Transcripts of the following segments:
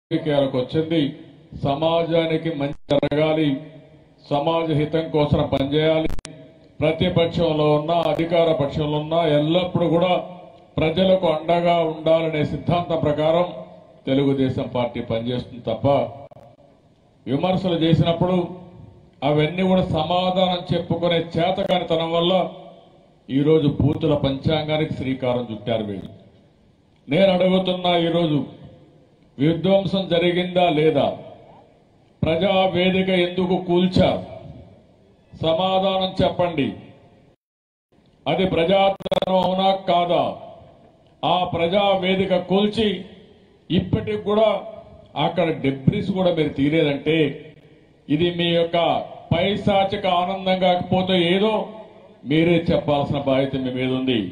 రాజకీయాలకు వచ్చింది సమాజానికి మంచి జరగాలి సమాజ హితం కోసం పనిచేయాలి ప్రతిపక్షంలో ఉన్న అధికార పక్షంలో ఉన్న ఎల్లప్పుడూ కూడా ప్రజలకు అండగా ఉండాలనే సిద్ధాంతం ప్రకారం తెలుగుదేశం పార్టీ పనిచేస్తుంది తప్ప విమర్శలు చేసినప్పుడు అవన్నీ కూడా సమాధానం చెప్పుకునే చేతకానితనం వల్ల ఈరోజు బూతుల పంచాంగానికి శ్రీకారం చుట్టారు వీళ్ళు నేను అడుగుతున్నా ఈరోజు విధ్వంసం జరిగిందా లేదా ప్రజా వేదిక ఎందుకు కూల్చారు సమాధానం చెప్పండి అది ప్రజాధనం అవునా కాదా ఆ ప్రజా వేదిక కూల్చి ఇప్పటికి కూడా అక్కడ డెబ్రిస్ కూడా మీరు తీరేదంటే ఇది మీ యొక్క పైశాచిక ఆనందం కాకపోతే ఏదో మీరే చెప్పాల్సిన బాధ్యత మీ మీద ఉంది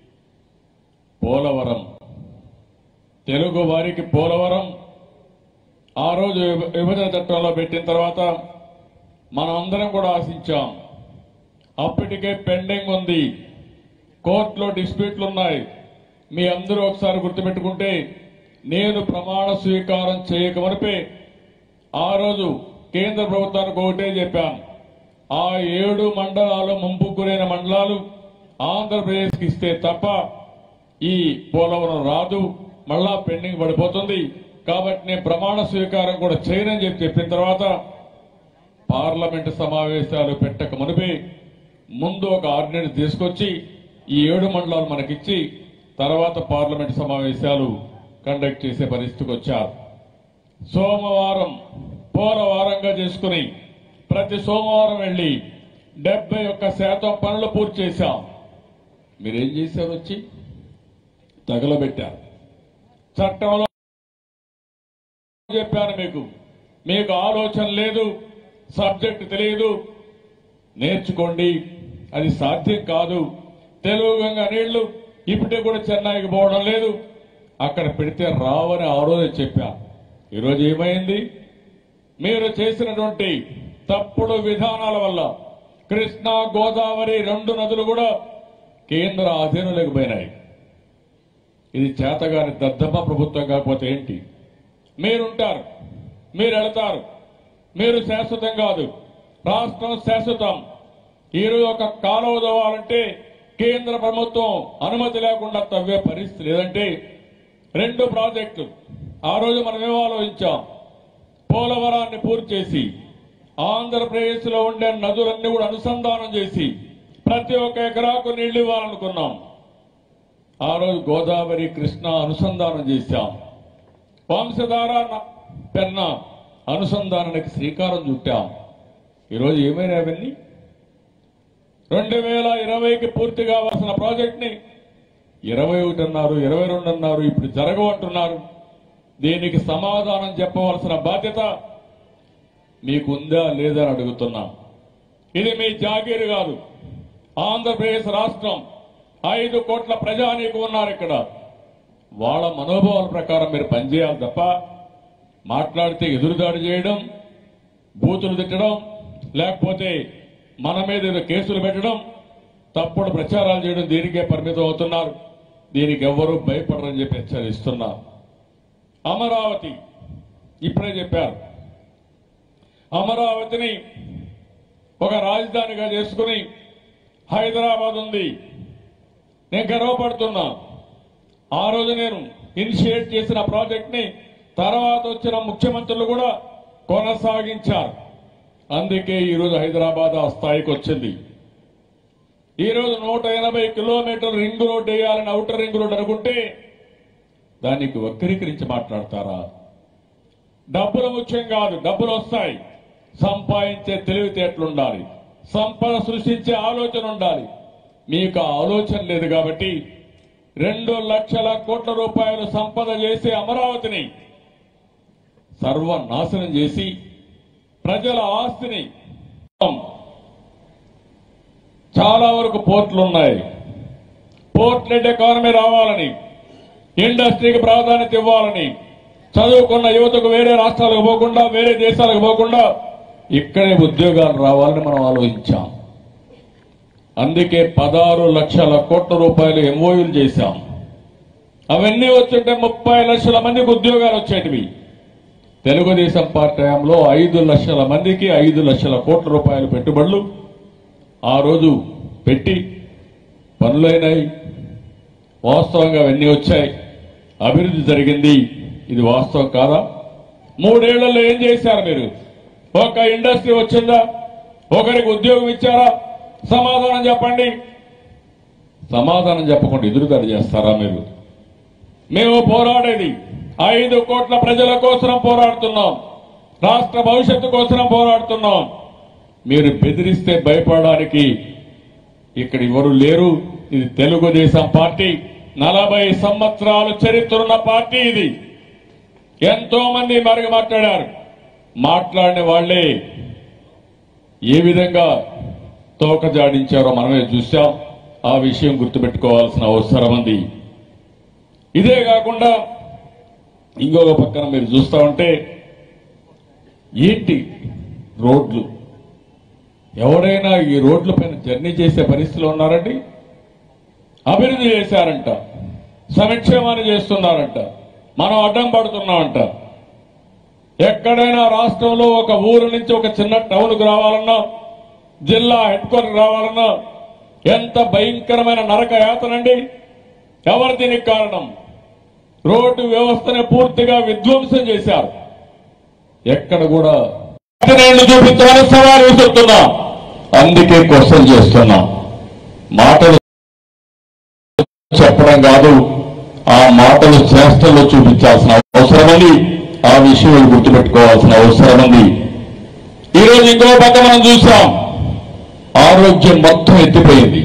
పోలవరం తెలుగు వారికి పోలవరం ఆ రోజు విభ- విభజన చట్టంలో పెట్టిన తర్వాత మనం అందరం కూడా ఆశించాం అప్పటికే పెండింగ్ ఉంది కోర్టులో డిస్ప్యూట్లు ఉన్నాయి మీ అందరూ ఒకసారి గుర్తుపెట్టుకుంటే నేను ప్రమాణ స్వీకారం చేయకమనిపే ఆ రోజు కేంద్ర ప్రభుత్వానికి ఒకటే చెప్పాను ఆ ఏడు మండలాలు ముంపు గురైన మండలాలు ఆంధ్రప్రదేశ్కి ఇస్తే తప్ప ఈ పోలవరం రాదు మళ్ళా పెండింగ్ పడిపోతుంది కాబట్టి నేను ప్రమాణ స్వీకారం కూడా చేయనని చెప్పి చెప్పిన తర్వాత పార్లమెంటు సమావేశాలు పెట్టక మునిపే ముందు ఒక ఆర్డినెన్స్ తీసుకొచ్చి ఈ ఏడు మండలాలు మనకిచ్చి తర్వాత పార్లమెంటు సమావేశాలు కండక్ట్ చేసే పరిస్థితికి వచ్చారు సోమవారం పోలవారంగా చేసుకుని ప్రతి సోమవారం వెళ్లి డెబ్బై ఒక్క శాతం పనులు పూర్తి చేశాం మీరేం చేశారు వచ్చి తగలబెట్టారు చట్టంలో చెప్పాను మీకు మీకు ఆలోచన లేదు సబ్జెక్ట్ తెలియదు నేర్చుకోండి అది సాధ్యం కాదు తెలుగు గంగ నీళ్లు ఇప్పటికి కూడా చెన్నైకి పోవడం లేదు అక్కడ పెడితే రావని ఆ రోజే చెప్పాను ఈరోజు ఏమైంది మీరు చేసినటువంటి తప్పుడు విధానాల వల్ల కృష్ణా గోదావరి రెండు నదులు కూడా కేంద్ర అధీనంలోకి పోయినాయి ఇది చేతగాని దద్దమ్మ ప్రభుత్వం కాకపోతే ఏంటి మీరుంటారు మీరు వెళతారు మీరు శాశ్వతం కాదు రాష్ట్రం శాశ్వతం ఈరోజు ఒక కాలువ తవ్వాలంటే కేంద్ర ప్రభుత్వం అనుమతి లేకుండా తవ్వే పరిస్థితి లేదంటే రెండు ప్రాజెక్టులు ఆ రోజు మనం ఏం ఆలోచించాం పోలవరాన్ని పూర్తి చేసి ఆంధ్రప్రదేశ్ లో ఉండే నదులన్నీ కూడా అనుసంధానం చేసి ప్రతి ఒక్క ఎకరాకు నీళ్లు ఇవ్వాలనుకున్నాం ఆ రోజు గోదావరి కృష్ణ అనుసంధానం చేశాం వంశధార న- పెన్న అనుసంధానానికి శ్రీకారం చుట్టాం ఈరోజు ఏమైనా అవన్నీ రెండు వేల ఇరవైకి పూర్తి కావాల్సిన ప్రాజెక్ట్ ని ఇరవై ఒకటి అన్నారు ఇరవై రెండు అన్నారు ఇప్పుడు జరగవంటున్నారు దీనికి సమాధానం చెప్పవలసిన బాధ్యత మీకుందా లేదా అని అడుగుతున్నా ఇది మీ జాగీరు కాదు ఆంధ్రప్రదేశ్ రాష్ట్రం ఐదు కోట్ల ప్రజానీకు ఉన్నారు ఇక్కడ వాళ్ళ మనోభావాల ప్రకారం మీరు పనిచేయాలి తప్ప మాట్లాడితే ఎదురుదాడి చేయడం బూతులు తిట్టడం లేకపోతే మన మీద ఏదో కేసులు పెట్టడం తప్పుడు ప్రచారాలు చేయడం దీనికే పరిమితం అవుతున్నారు దీనికి ఎవ్వరూ భయపడరని చెప్పి హెచ్చరిస్తున్నా అమరావతి ఇప్పుడే చెప్పారు అమరావతిని ఒక రాజధానిగా చేసుకుని హైదరాబాద్ ఉంది నేను గర్వపడుతున్నా ఆ రోజు నేను ఇనిషియేట్ చేసిన ప్రాజెక్ట్ ని తర్వాత వచ్చిన ముఖ్యమంత్రులు కూడా కొనసాగించారు అందుకే ఈరోజు హైదరాబాద్ ఆ స్థాయికి వచ్చింది ఈ రోజు నూట ఎనభై కిలోమీటర్ల రింగ్ రోడ్ వేయాలని అవుటర్ రింగ్ రోడ్ అనుకుంటే దానికి వక్రీకరించి మాట్లాడతారా డబ్బులు ముఖ్యం కాదు డబ్బులు వస్తాయి సంపాదించే తెలివితేటలు ఉండాలి సంపద సృష్టించే ఆలోచన ఉండాలి మీకు ఆ ఆలోచన లేదు కాబట్టి రెండు లక్షల కోట్ల రూపాయలు సంపద చేసే అమరావతిని సర్వనాశనం చేసి ప్రజల ఆస్తిని చాలా వరకు పోర్టులు ఉన్నాయి పోర్ట్ లెడ్ ఎకానమీ రావాలని ఇండస్ట్రీకి ప్రాధాన్యత ఇవ్వాలని చదువుకున్న యువతకు వేరే రాష్ట్రాలకు పోకుండా వేరే దేశాలకు పోకుండా ఇక్కడే ఉద్యోగాలు రావాలని మనం ఆలోచించాం అందుకే పదహారు లక్షల కోట్ల రూపాయలు ఎంఓయూలు చేశాం అవన్నీ వచ్చుంటే ముప్పై లక్షల మందికి ఉద్యోగాలు వచ్చేటివి తెలుగుదేశం పార్టీ హయాంలో ఐదు లక్షల మందికి ఐదు లక్షల కోట్ల రూపాయల పెట్టుబడులు ఆ రోజు పెట్టి పనులైనాయి వాస్తవంగా అవన్నీ వచ్చాయి అభివృద్ధి జరిగింది ఇది వాస్తవం కాదా మూడేళ్లలో ఏం చేశారు మీరు ఒక ఇండస్ట్రీ వచ్చిందా ఒకరికి ఉద్యోగం ఇచ్చారా సమాధానం చెప్పండి సమాధానం చెప్పకుండా ఎదురుదాడి చేస్తారా మీరు మేము పోరాడేది ఐదు కోట్ల ప్రజల కోసం పోరాడుతున్నాం రాష్ట్ర భవిష్యత్తు కోసం పోరాడుతున్నాం మీరు బెదిరిస్తే భయపడడానికి ఇక్కడ ఎవరు లేరు ఇది తెలుగుదేశం పార్టీ నలభై సంవత్సరాల చరిత్ర ఉన్న పార్టీ ఇది ఎంతో మంది మరుగు మాట్లాడారు మాట్లాడిన వాళ్లే ఏ విధంగా తోక జాడించారో మనమే చూశాం ఆ విషయం గుర్తుపెట్టుకోవాల్సిన అవసరం ఉంది ఇదే కాకుండా ఇంకొక పక్కన మీరు చూస్తా ఉంటే ఏంటి రోడ్లు ఎవరైనా ఈ రోడ్ల పైన జర్నీ చేసే పరిస్థితిలో ఉన్నారండి అభివృద్ధి చేశారంట సంక్షేమాన్ని చేస్తున్నారంట మనం అడ్డం పడుతున్నామంట ఎక్కడైనా రాష్ట్రంలో ఒక ఊరు నుంచి ఒక చిన్న టౌన్కు రావాలన్నా జిల్లా హెడ్ క్వార్టర్ రావాలన్నా ఎంత భయంకరమైన నరక యాతనండి ఎవరు దీనికి కారణం రోడ్డు వ్యవస్థని పూర్తిగా విధ్వంసం చేశారు ఎక్కడ కూడా నేను చూపించమని సవాల్ విసురుతున్నా అందుకే క్వశ్చన్ చేస్తున్నా మాటలు చెప్పడం కాదు ఆ మాటలు చేష్టల్లో చూపించాల్సిన అవసరం ఉంది ఆ విషయం గుర్తుపెట్టుకోవాల్సిన అవసరం ఉంది ఈరోజు ఇంకో పక్క మనం చూసాం ఆరోగ్యం మొత్తం ఎత్తిపోయింది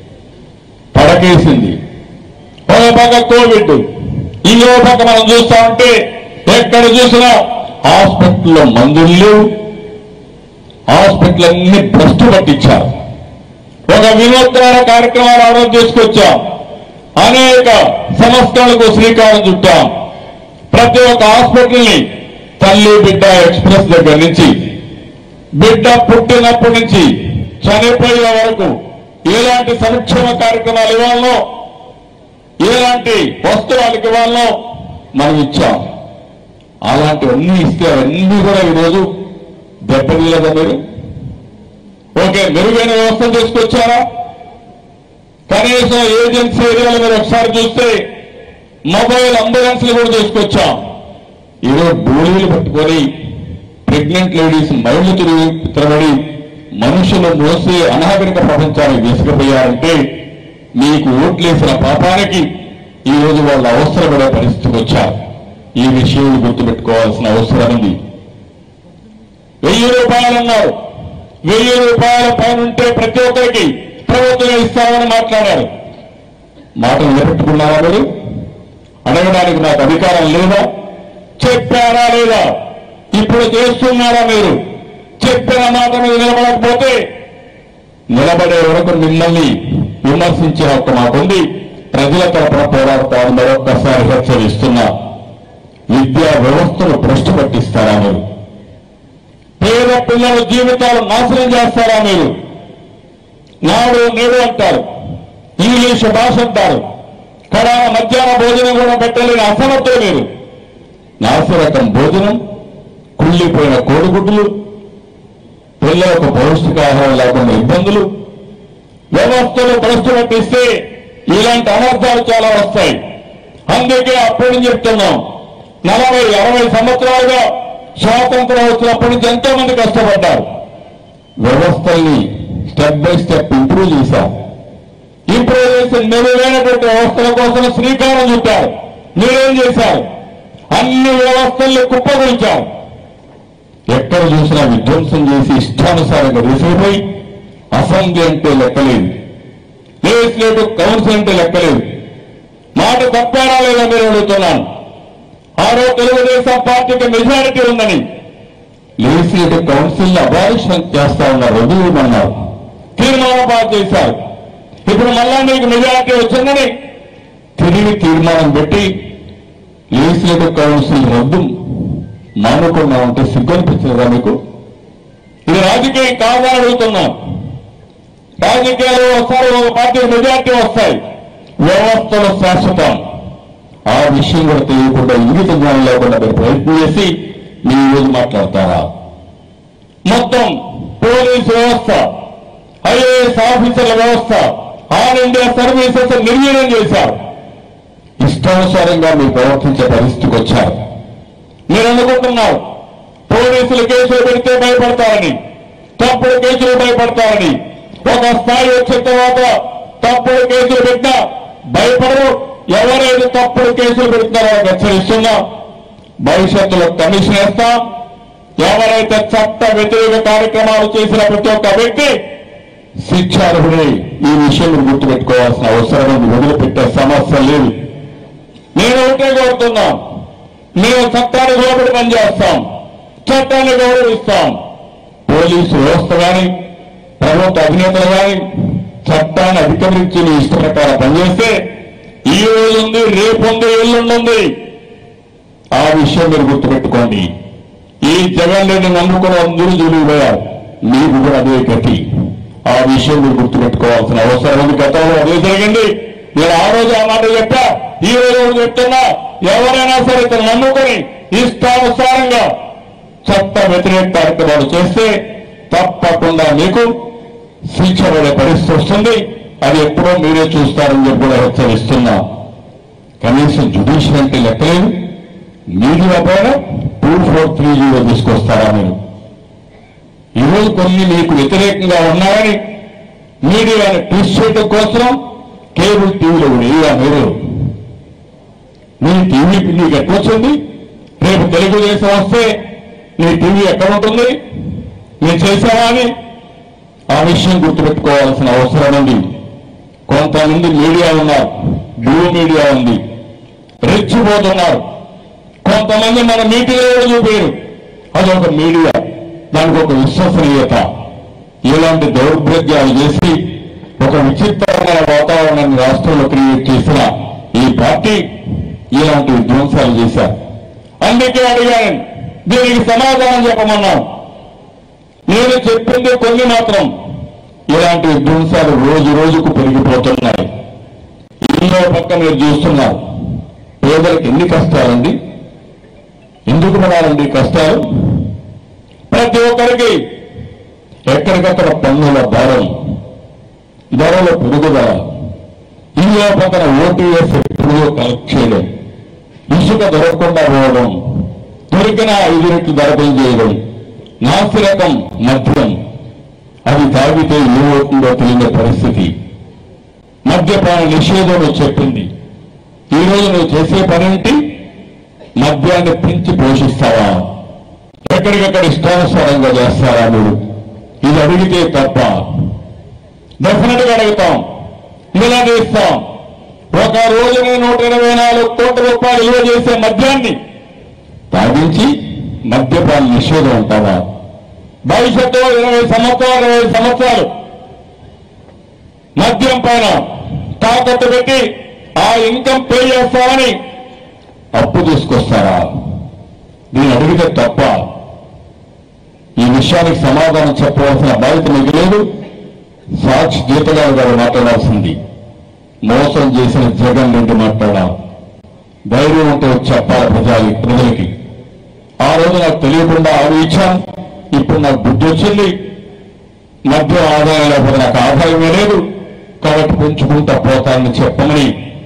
పడకేసింది ఒక పక్క కోవిడ్ ఇంకో పక్క మనం చూస్తా ఉంటే ఎక్కడ చూసినా హాస్పిటల్లో మందులు లేవు హాస్పిటల్ అన్ని భ్రష్టు పట్టించారు ఒక వినూత్న కార్యక్రమాలు ఆరోజు తీసుకొచ్చాం అనేక సంస్థలకు శ్రీకారం చుట్టాం ప్రతి ఒక్క హాస్పిటల్ని తల్లి బిడ్డ ఎక్స్ప్రెస్ దగ్గర నుంచి బిడ్డ పుట్టినప్పటి నుంచి చనిపోయే వరకు ఎలాంటి సంక్షేమ కార్యక్రమాలు ఇవ్వాలనో ఎలాంటి వస్తువులకు ఇవ్వాలనో మనం ఇచ్చాం అలాంటివన్నీ ఇస్తే అవన్నీ కూడా ఈరోజు దెబ్బతీయలేదా మీరు ఓకే మెరుగైన వ్యవస్థ తీసుకొచ్చారా కనీసం ఏజెన్సీ ఏరియాలో మీరు ఒకసారి చూస్తే మొబైల్ అంబులెన్స్లు కూడా తీసుకొచ్చాం ఈరోజు డోళీలు పట్టుకొని ప్రెగ్నెంట్ లేడీస్ మైళ్ళు తిరిగి తిరగడి మనుషులు మోసే అనాగరిక ప్రపంచానికి విసిగిపోయారంటే మీకు ఓట్లేసిన పాపానికి ఈ రోజు వాళ్ళు అవసరపడే పరిస్థితికి వచ్చారు ఈ విషయం గుర్తుపెట్టుకోవాల్సిన అవసరం ఉంది వెయ్యి రూపాయలు అన్నారు వెయ్యి రూపాయల పైన ఉంటే ప్రతి ఒక్కరికి ప్రభుత్వం ఇస్తామని మాట్లాడారు మాటలు నిలబెట్టుకున్నారా మీరు అడగడానికి నాకు అధికారం లేదా చెప్పారా లేదా ఇప్పుడు చేస్తున్నారా మీరు చెప్పిన మాట మీద నిలబడకపోతే నిలబడే వరకు మిమ్మల్ని విమర్శించే హక్కు మాకుంది ప్రజల తరపున పోరాడతాను మరొక్కసారి హెచ్చరిస్తున్నా విద్యా వ్యవస్థను భ్రష్టు పట్టిస్తారా మీరు పేద పిల్లల జీవితాలు నాశనం చేస్తారా మీరు నాడు నేడు అంటారు ఇంగ్లీష్ భాష అంటారు కడాన మధ్యాహ్న భోజనం కూడా పెట్టలేని అసమర్థులు మీరు నాసిరకం భోజనం కుళ్ళిపోయిన కోడిగుడ్లు పిల్లలకు పౌష్టికాహారం లేకుండా ఇబ్బందులు వ్యవస్థలు భ్రష్టు పట్టిస్తే ఇలాంటి అనర్థాలు చాలా వస్తాయి అందుకే అప్పుడు చెప్తున్నాం నలభై అరవై సంవత్సరాలుగా స్వాతంత్రం వచ్చినప్పటి నుంచి ఎంతో మంది కష్టపడ్డారు వ్యవస్థల్ని స్టెప్ బై స్టెప్ ఇంప్రూవ్ చేశాం ఇంప్రూవ్ చేసి మెరుగైనటువంటి వ్యవస్థల కోసం శ్రీకారం చుట్టారు మీరేం చేశారు అన్ని వ్యవస్థల్ని కుప్పగొల్చారు ఎక్కడ చూసినా విధ్వంసం చేసి ఇష్టానుసారంగా వేసిపోయి అసెంబ్లీ అంటే లెక్కలేదు లెజిస్లేటివ్ కౌన్సిల్ అంటే లెక్కలేదు మాట తప్పారా లేదా మీరు అడుగుతున్నాను ఆ రోజు తెలుగుదేశం పార్టీకి మెజారిటీ ఉందని లెజిస్లేటివ్ కౌన్సిల్ అబాలిషన్ చేస్తా ఉన్నారు వదిలేమన్నారు తీర్మానం పాస్ చేశారు ఇప్పుడు మళ్ళా మీకు మెజారిటీ వచ్చిందని తిరిగి తీర్మానం పెట్టి లెజిస్లేటివ్ కౌన్సిల్ రద్దు మానుకున్నా ఉంటే సిగ్గనిపించదా మీకు ఇది రాజకీయం కాదని అడుగుతున్నాం రాజకీయాలు వస్తారు ఒక పార్టీ మెజార్టీ వస్తాయి వ్యవస్థలు శాశ్వతం ఆ విషయం కూడా తెలియకుండా ఇంగిత జ్ఞానం లేకుండా మీరు ప్రయత్నం చేసి మీ రోజు మాట్లాడతారా మొత్తం పోలీస్ వ్యవస్థ ఐఏఎస్ ఆఫీసర్ల వ్యవస్థ ఆల్ ఇండియా సర్వీసెస్ నిర్వీర్యం చేశారు ఇష్టానుసారంగా మీరు ప్రవర్తించే పరిస్థితికి వచ్చారు మీరు అనుకుంటున్నారు పోలీసులు కేసులు పెడితే భయపడతారని తప్పుడు కేసులు భయపడతారని ఒక స్థాయి వచ్చిన తర్వాత తప్పుడు కేసులు పెట్టినా భయపడరు ఎవరైతే తప్పుడు కేసులు పెడుతున్నారో వాళ్ళకి హెచ్చరిస్తున్నా భవిష్యత్తులో కమిషన్ వేస్తాం ఎవరైతే చట్ట వ్యతిరేక కార్యక్రమాలు చేసిన ప్రతి ఒక్క వ్యక్తి శిక్షార్హుడే ఈ విషయం మీరు గుర్తుపెట్టుకోవాల్సిన అవసరం ఉంది వదిలిపెట్టే సమస్య లేదు నేను ఒకటే కోరుతున్నా మేము చట్టాన్ని లోబడి పనిచేస్తాం చట్టాన్ని గౌరవిస్తాం పోలీసు వ్యవస్థ కానీ ప్రభుత్వ అధినేతలు కానీ చట్టాన్ని అధిగమించి మీ ఇష్ట ప్రకారం పనిచేస్తే ఈ రోజు ఉంది రేపు ఉంది ఎల్లుండి ఉంది ఆ విషయం మీరు గుర్తుపెట్టుకోండి ఈ జగన్ రెడ్డి నమ్ముకున్న అందరూ జూలిపోయారు మీకు కూడా అదే గతి ఆ విషయం మీరు గుర్తుపెట్టుకోవాల్సిన అవసరం ఉంది గతంలో అదే జరిగింది నేను ఆ రోజు ఆ మాట చెప్పా ఈ రోజు కూడా చెప్తున్నా ఎవరైనా సరే ఇతను నమ్ముకొని ఇష్టానుసారంగా చట్ట వ్యతిరేక కార్యక్రమాలు చేస్తే తప్పకుండా మీకు శిక్ష పడే పరిస్థితి వస్తుంది అది ఎప్పుడో మీరే చూస్తారని చెప్పి కూడా హెచ్చరిస్తున్నా కనీసం జుడిషియల్ అంటే లెక్కలేదు మీడియా పైన టూ ఫోర్ త్రీ జీరో తీసుకొస్తారా మీరు ఈరోజు కొన్ని మీకు వ్యతిరేకంగా ఉన్నారని మీడియాను ట్విస్ట్ చేయడం కోసం కేబుల్ టీవీలో వేయగా మీరు మీ టీవీ నీకు ఎట్లా వచ్చింది రేపు తెలుగుదేశం వస్తే నీ టీవీ ఎక్కడ ఉంటుంది మీరు చేశావా అని ఆ విషయం గుర్తుపెట్టుకోవాల్సిన అవసరం ఉంది కొంతమంది మీడియా ఉన్నారు బ్లూ మీడియా ఉంది రెచ్చిపోతున్నారు కొంతమంది మన మీటింగ్లో కూడా చూపారు అదొక మీడియా దానికి ఒక విశ్వసనీయత ఇలాంటి దౌర్భాగ్యాలు చేసి ఒక విచిత్రమైన వాతావరణాన్ని రాష్ట్రంలో క్రియేట్ చేసిన ఈ పార్టీ ఇలాంటి విధ్వంసాలు చేశారు అందుకే అడిగాను దీనికి సమాధానం చెప్పమన్నాం నేను చెప్పింది కొన్ని మాత్రం ఇలాంటి విధ్వంసాలు రోజు రోజుకు పెరిగిపోతున్నాయి ఎన్నో పక్క మీరు చూస్తున్నారు పేదలకు ఎన్ని కష్టాలండి ఎందుకు పడాలండి కష్టాలు ప్రతి ఒక్కరికి ఎక్కడికక్కడ పన్నుల భారం ధరల పెరుగుదల ఇందులో పక్కన ఓటీఎస్ ఎప్పుడో కలెక్ట్ చేయడం ఇసుక దొరకకుండా పోవడం దొరికిన ఐదు రెట్లు ధరపలు చేయడం నాసిరకం మద్యం అది తాగితే ఏమవుతుందో తెలియని పరిస్థితి మద్యపాన నిషేధం నువ్వు చెప్పింది ఈ రోజు నువ్వు చేసే పని ఏంటి మద్యాన్ని పెంచి పోషిస్తావా ఎక్కడికక్కడ ఇష్టానుసారంగా చేస్తారా మీరు ఇది అడిగితే తప్ప డెఫినెట్ గా అడుగుతాం నిలదీస్తాం ఒక రోజునే నూట ఇరవై నాలుగు కోట్ల రూపాయలు విలువ చేసే మద్యాన్ని తాగించి మద్యపాన నిషేధం అంటావా భవిష్యత్తులో ఇరవై సంవత్సరాలు ఇరవై సంవత్సరాలు మద్యం పైన తాకట్టు పెట్టి ఆ ఇన్కమ్ పే చేస్తామని అప్పు తీసుకొస్తారా దీన్ని అడిగితే తప్ప ఈ విషయానికి సమాధానం చెప్పవలసిన బాధ్యత మీకు లేదు సాక్షి జీతగారు గారు మాట్లాడాల్సింది మోసం చేసిన జగన్ రెడ్డి మాట్లాడాలి ధైర్యం ఉంటే వచ్చి చెప్పాలి ప్రజలకి ప్రజలకి ఆ రోజు నాకు తెలియకుండా ఆమె ఇచ్చాను ఇప్పుడు నాకు బుద్ధి వచ్చింది మద్యం ఆదాయం లేకపోతే నాకు ఆదాయమే లేదు కాబట్టి పెంచుకుంటా పోతానని చెప్పమని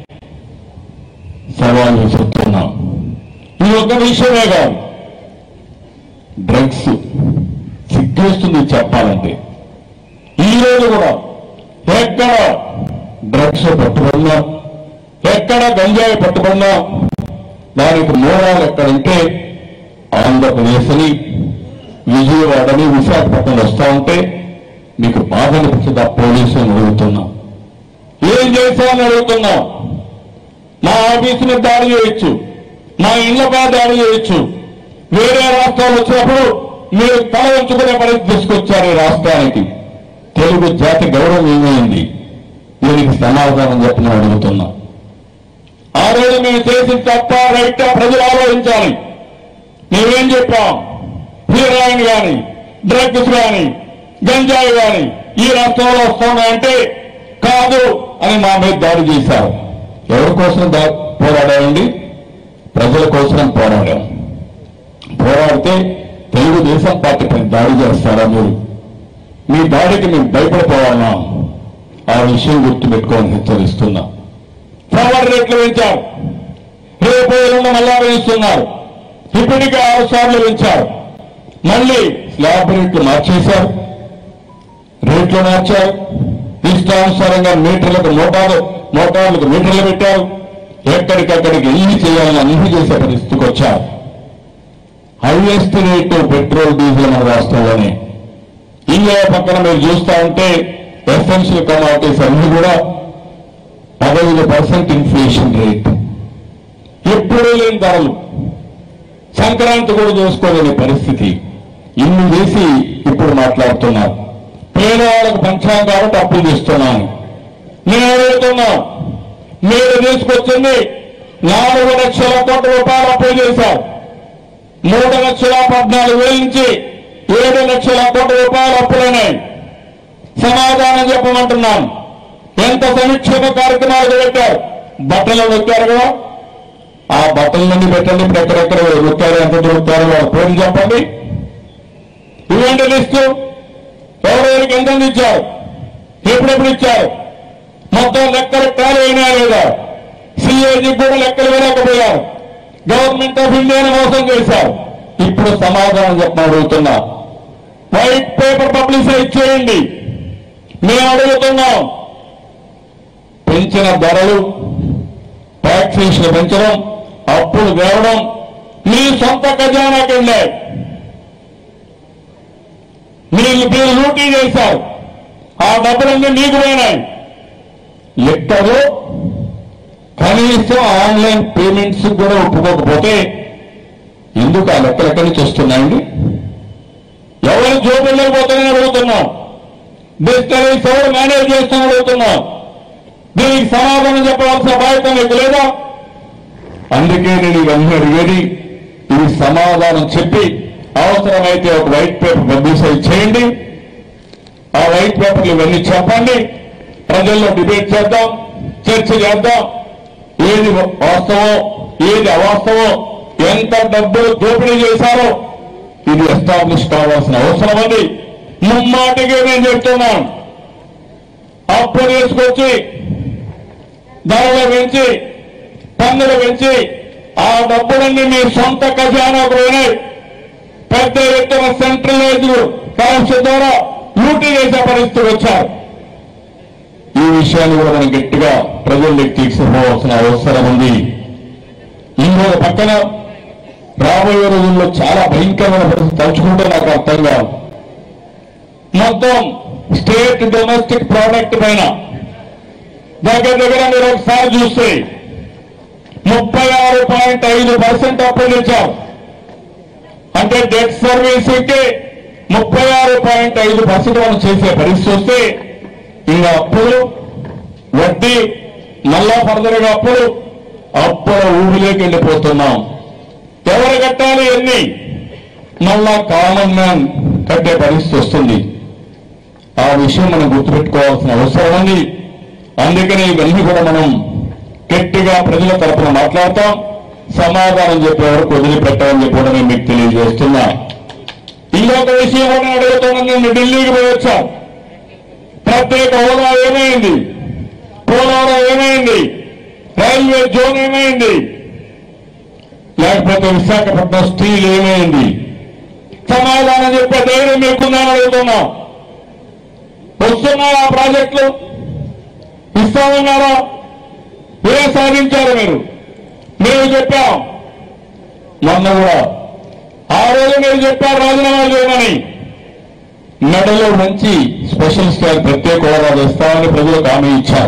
సవాల్ విసురుతున్నాం ఈ ఒక్క విషయమే కాదు డ్రగ్స్ సిగ్గేస్తుంది చెప్పాలంటే ఈ రోజు కూడా ఎక్కడ డ్రగ్స్ పట్టుబడినా ఎక్కడ గంజాయి పట్టుబడినా దానికి మూలాలు ఎక్కడంటే ఆంధ్రప్రదేశ్ అని విజయవాడని విశాఖపట్నం వస్తా ఉంటే మీకు బాధ అనిపించదా పోలీసులను అడుగుతున్నాం ఏం చేశామని అడుగుతున్నాం మా ఆఫీసు మీద దాడి చేయొచ్చు మా ఇళ్లపై దాడి చేయొచ్చు వేరే రాష్ట్రాలు వచ్చినప్పుడు మీరు తల ఉంచుకునే పరిస్థితి తీసుకొచ్చారు ఈ రాష్ట్రానికి తెలుగు జాతి గౌరవం ఏమైంది దీనికి సమాధానం చెప్పని అడుగుతున్నా ఆ రోజు మేము చేసిన తప్ప రైట్ ప్రజలు ఆలోచించాలి మేమేం చెప్పాం హీరోయిన్ గాని డ్రగ్స్ గాని గంజాయి గాని ఈ రాష్ట్రంలో వస్తున్నాయంటే కాదు అని మా మీద దాడి చేశారు ఎవరి కోసం దా పోరాడామండి ప్రజల కోసం పోరాడాం పోరాడితే తెలుగుదేశం పార్టీ పైన దాడి చేస్తారా మీరు మీ దాడికి మేము భయపడిపోవాలన్నా ఆ విషయం గుర్తుపెట్టుకోవాలని హెచ్చరిస్తున్నా పవర్ రేట్లు పెంచారు రేపు ఎల్లుండి మళ్ళా పెంచుతున్నారు ఇప్పటికే ఆరు సార్లు పెంచారు మళ్ళీ స్లాబ్ రేట్లు మార్చేశారు రేట్లు మార్చారు ఇష్టానుసారంగా మీటర్లకు మోటార్లు మోటార్లకు మీటర్లు పెట్టారు ఎక్కడికక్కడికి ఎన్ని చేయాలని అన్ని చేసే పరిస్థితికి వచ్చారు హైయెస్ట్ రేటు పెట్రోల్ డీజిల్ మన రాష్ట్రంలోనే ఇండియా పక్కన మీరు చూస్తా ఉంటే ఎసెన్షియల్ కమాడిటీస్ అన్ని కూడా పదహైదు పర్సెంట్ ఇన్ఫ్లేషన్ రేట్ ఎప్పుడూ లేని ధరలు సంక్రాంతి కూడా చేసుకోలేని పరిస్థితి ఇన్ని చేసి ఇప్పుడు మాట్లాడుతున్నారు పేదవాళ్ళకు పంచాం కాబట్టి అప్పులు చేస్తున్నాను నేను అడుగుతున్నా మీరు తీసుకొచ్చింది నాలుగు లక్షల కోట్ల రూపాయలు అప్పులు చేశారు మూడు లక్షల పద్నాలుగు వేల నుంచి ఏడు లక్షల కోట్ల రూపాయలు అప్పులైనాయి సమాధానం చెప్పమంటున్నాను ఎంత సంక్షేమ కార్యక్రమాలు పెట్టారు బట్టలు పెట్టారు కదా ఆ బట్టల నుండి పెట్టండి ఇప్పుడు ఎక్కడెక్కడ దొరుకుతారు ఎంత దొరుకుతారో వాళ్ళ పేర్లు చెప్పండి ఇవ్వండి లిస్టు ఎవరెవరికి ఎంత ఇచ్చారు ఎప్పుడెప్పుడు ఇచ్చారు మొత్తం లెక్కలు ఖాళీ అయినా లేదా సిఏజీ కూడా లెక్కలు వేయలేకపోయారు గవర్నమెంట్ ఆఫ్ ఇండియాని మోసం చేశారు ఇప్పుడు సమాధానం చెప్పని అడుగుతున్నా వైట్ పేపర్ పబ్లిసైజ్ చేయండి మేము అడుగుతున్నాం పెంచిన ధరలు ట్యాక్సేషన్ పెంచడం అప్పులు తేవడం మీ సొంత ఖజానాకి వెళ్ళాయి మీరు మీరు లూటీ చేశారు ఆ డబ్బులన్నీ మీకు పోయినాయి లెక్కలు కనీసం ఆన్లైన్ పేమెంట్స్ కూడా ఒప్పుకోకపోతే ఎందుకు ఆ లెక్కలు ఎక్కడి నుంచి వస్తున్నాయండి ఎవరి జోబుల్లోకి పోతాయని అడుగుతున్నాం డిజిటలైజ్ ఎవరు మేనేజ్ చేస్తామని అడుగుతున్నాం దీనికి సమాధానం చెప్పవలసిన బాధ్యత మీకు లేదా అందుకే నేను ఇవన్నీ అడిగేది ఇది సమాధానం చెప్పి అవసరమైతే ఒక వైట్ పేపర్ పబ్లిసైజ్ చేయండి ఆ వైట్ పేపర్లు ఇవన్నీ చెప్పండి ప్రజల్లో డిబేట్ చేద్దాం చర్చ చేద్దాం ఏది వాస్తవం ఏది అవాస్తవం ఎంత డబ్బులు దోపిడీ చేశారో ఇది ఎస్టాబ్లిష్ కావాల్సిన అవసరం ఉంది ముమ్మాటికి నేను చెప్తున్నాను అప్పు తీసుకొచ్చి ధరలు పెంచి పన్నులు పెంచి ఆ డబ్బులన్నీ మీ సొంత ఖజానాకు పోయినాయి పెద్ద ఎత్తున సెంట్రలైజ్ కరప్షన్ ద్వారా లూటీ చేసే పరిస్థితి వచ్చారు ఈ విషయాన్ని కూడా మనం గట్టిగా ప్రజల్లోకి తీసుకుపోవాల్సిన అవసరం ఉంది ఇంకో పక్కన రాబోయే రోజుల్లో చాలా భయంకరమైన పరిస్థితి తలుచుకుంటే నాకు అర్థం కాదు మొత్తం స్టేట్ డొమెస్టిక్ ప్రోడక్ట్ పైన దగ్గర దగ్గర మీరు ఒకసారి చూస్తే ముప్పై ఆరు పాయింట్ ఐదు పర్సెంట్ అప్పులు ఇచ్చారు అంటే డెట్ సర్వీసింగ్కి ముప్పై ఆరు పాయింట్ ఐదు పర్సెంట్ మనం చేసే పరిస్థితి వస్తే ఇంకా అప్పులు వడ్డీ మళ్ళా ఫర్దర్గా అప్పులు అప్పుల ఊబిలోకి వెళ్ళిపోతున్నాం ఎవరు కట్టాలి ఎన్ని మళ్ళా కామన్ మ్యాన్ కట్టే పరిస్థితి వస్తుంది ఆ విషయం మనం గుర్తుపెట్టుకోవాల్సిన అవసరం ఉంది అందుకనే ఇవన్నీ కూడా మనం గట్టిగా ప్రజల తరపున మాట్లాడతాం సమాధానం చెప్పే వరకు వదిలిపెట్టామని చెప్పి కూడా నేను మీకు తెలియజేస్తున్నా ఇంకొక విషయం కూడా నేను అడుగుతున్నాను నేను ఢిల్లీకి పోయి వచ్చా ప్రత్యేక హోదా ఏమైంది పోలవరం ఏమైంది రైల్వే జోన్ ఏమైంది లేకపోతే విశాఖపట్నం స్టీల్ ఏమైంది సమాధానం చెప్పే ధైర్యం మీకుందని అడుగుతున్నాం వస్తున్నారా ప్రాజెక్టులు ఇస్తామన్నారా ఏ సాధించారు మీరు మేము చెప్పాం మొన్న కూడా ఆ రోజు మీరు చెప్పారు రాజీనామా చేయమని మెడలో మంచి స్పెషల్ స్టార్ ప్రత్యేక హోదా ఇస్తామని ప్రజలకు హామీ ఇచ్చారు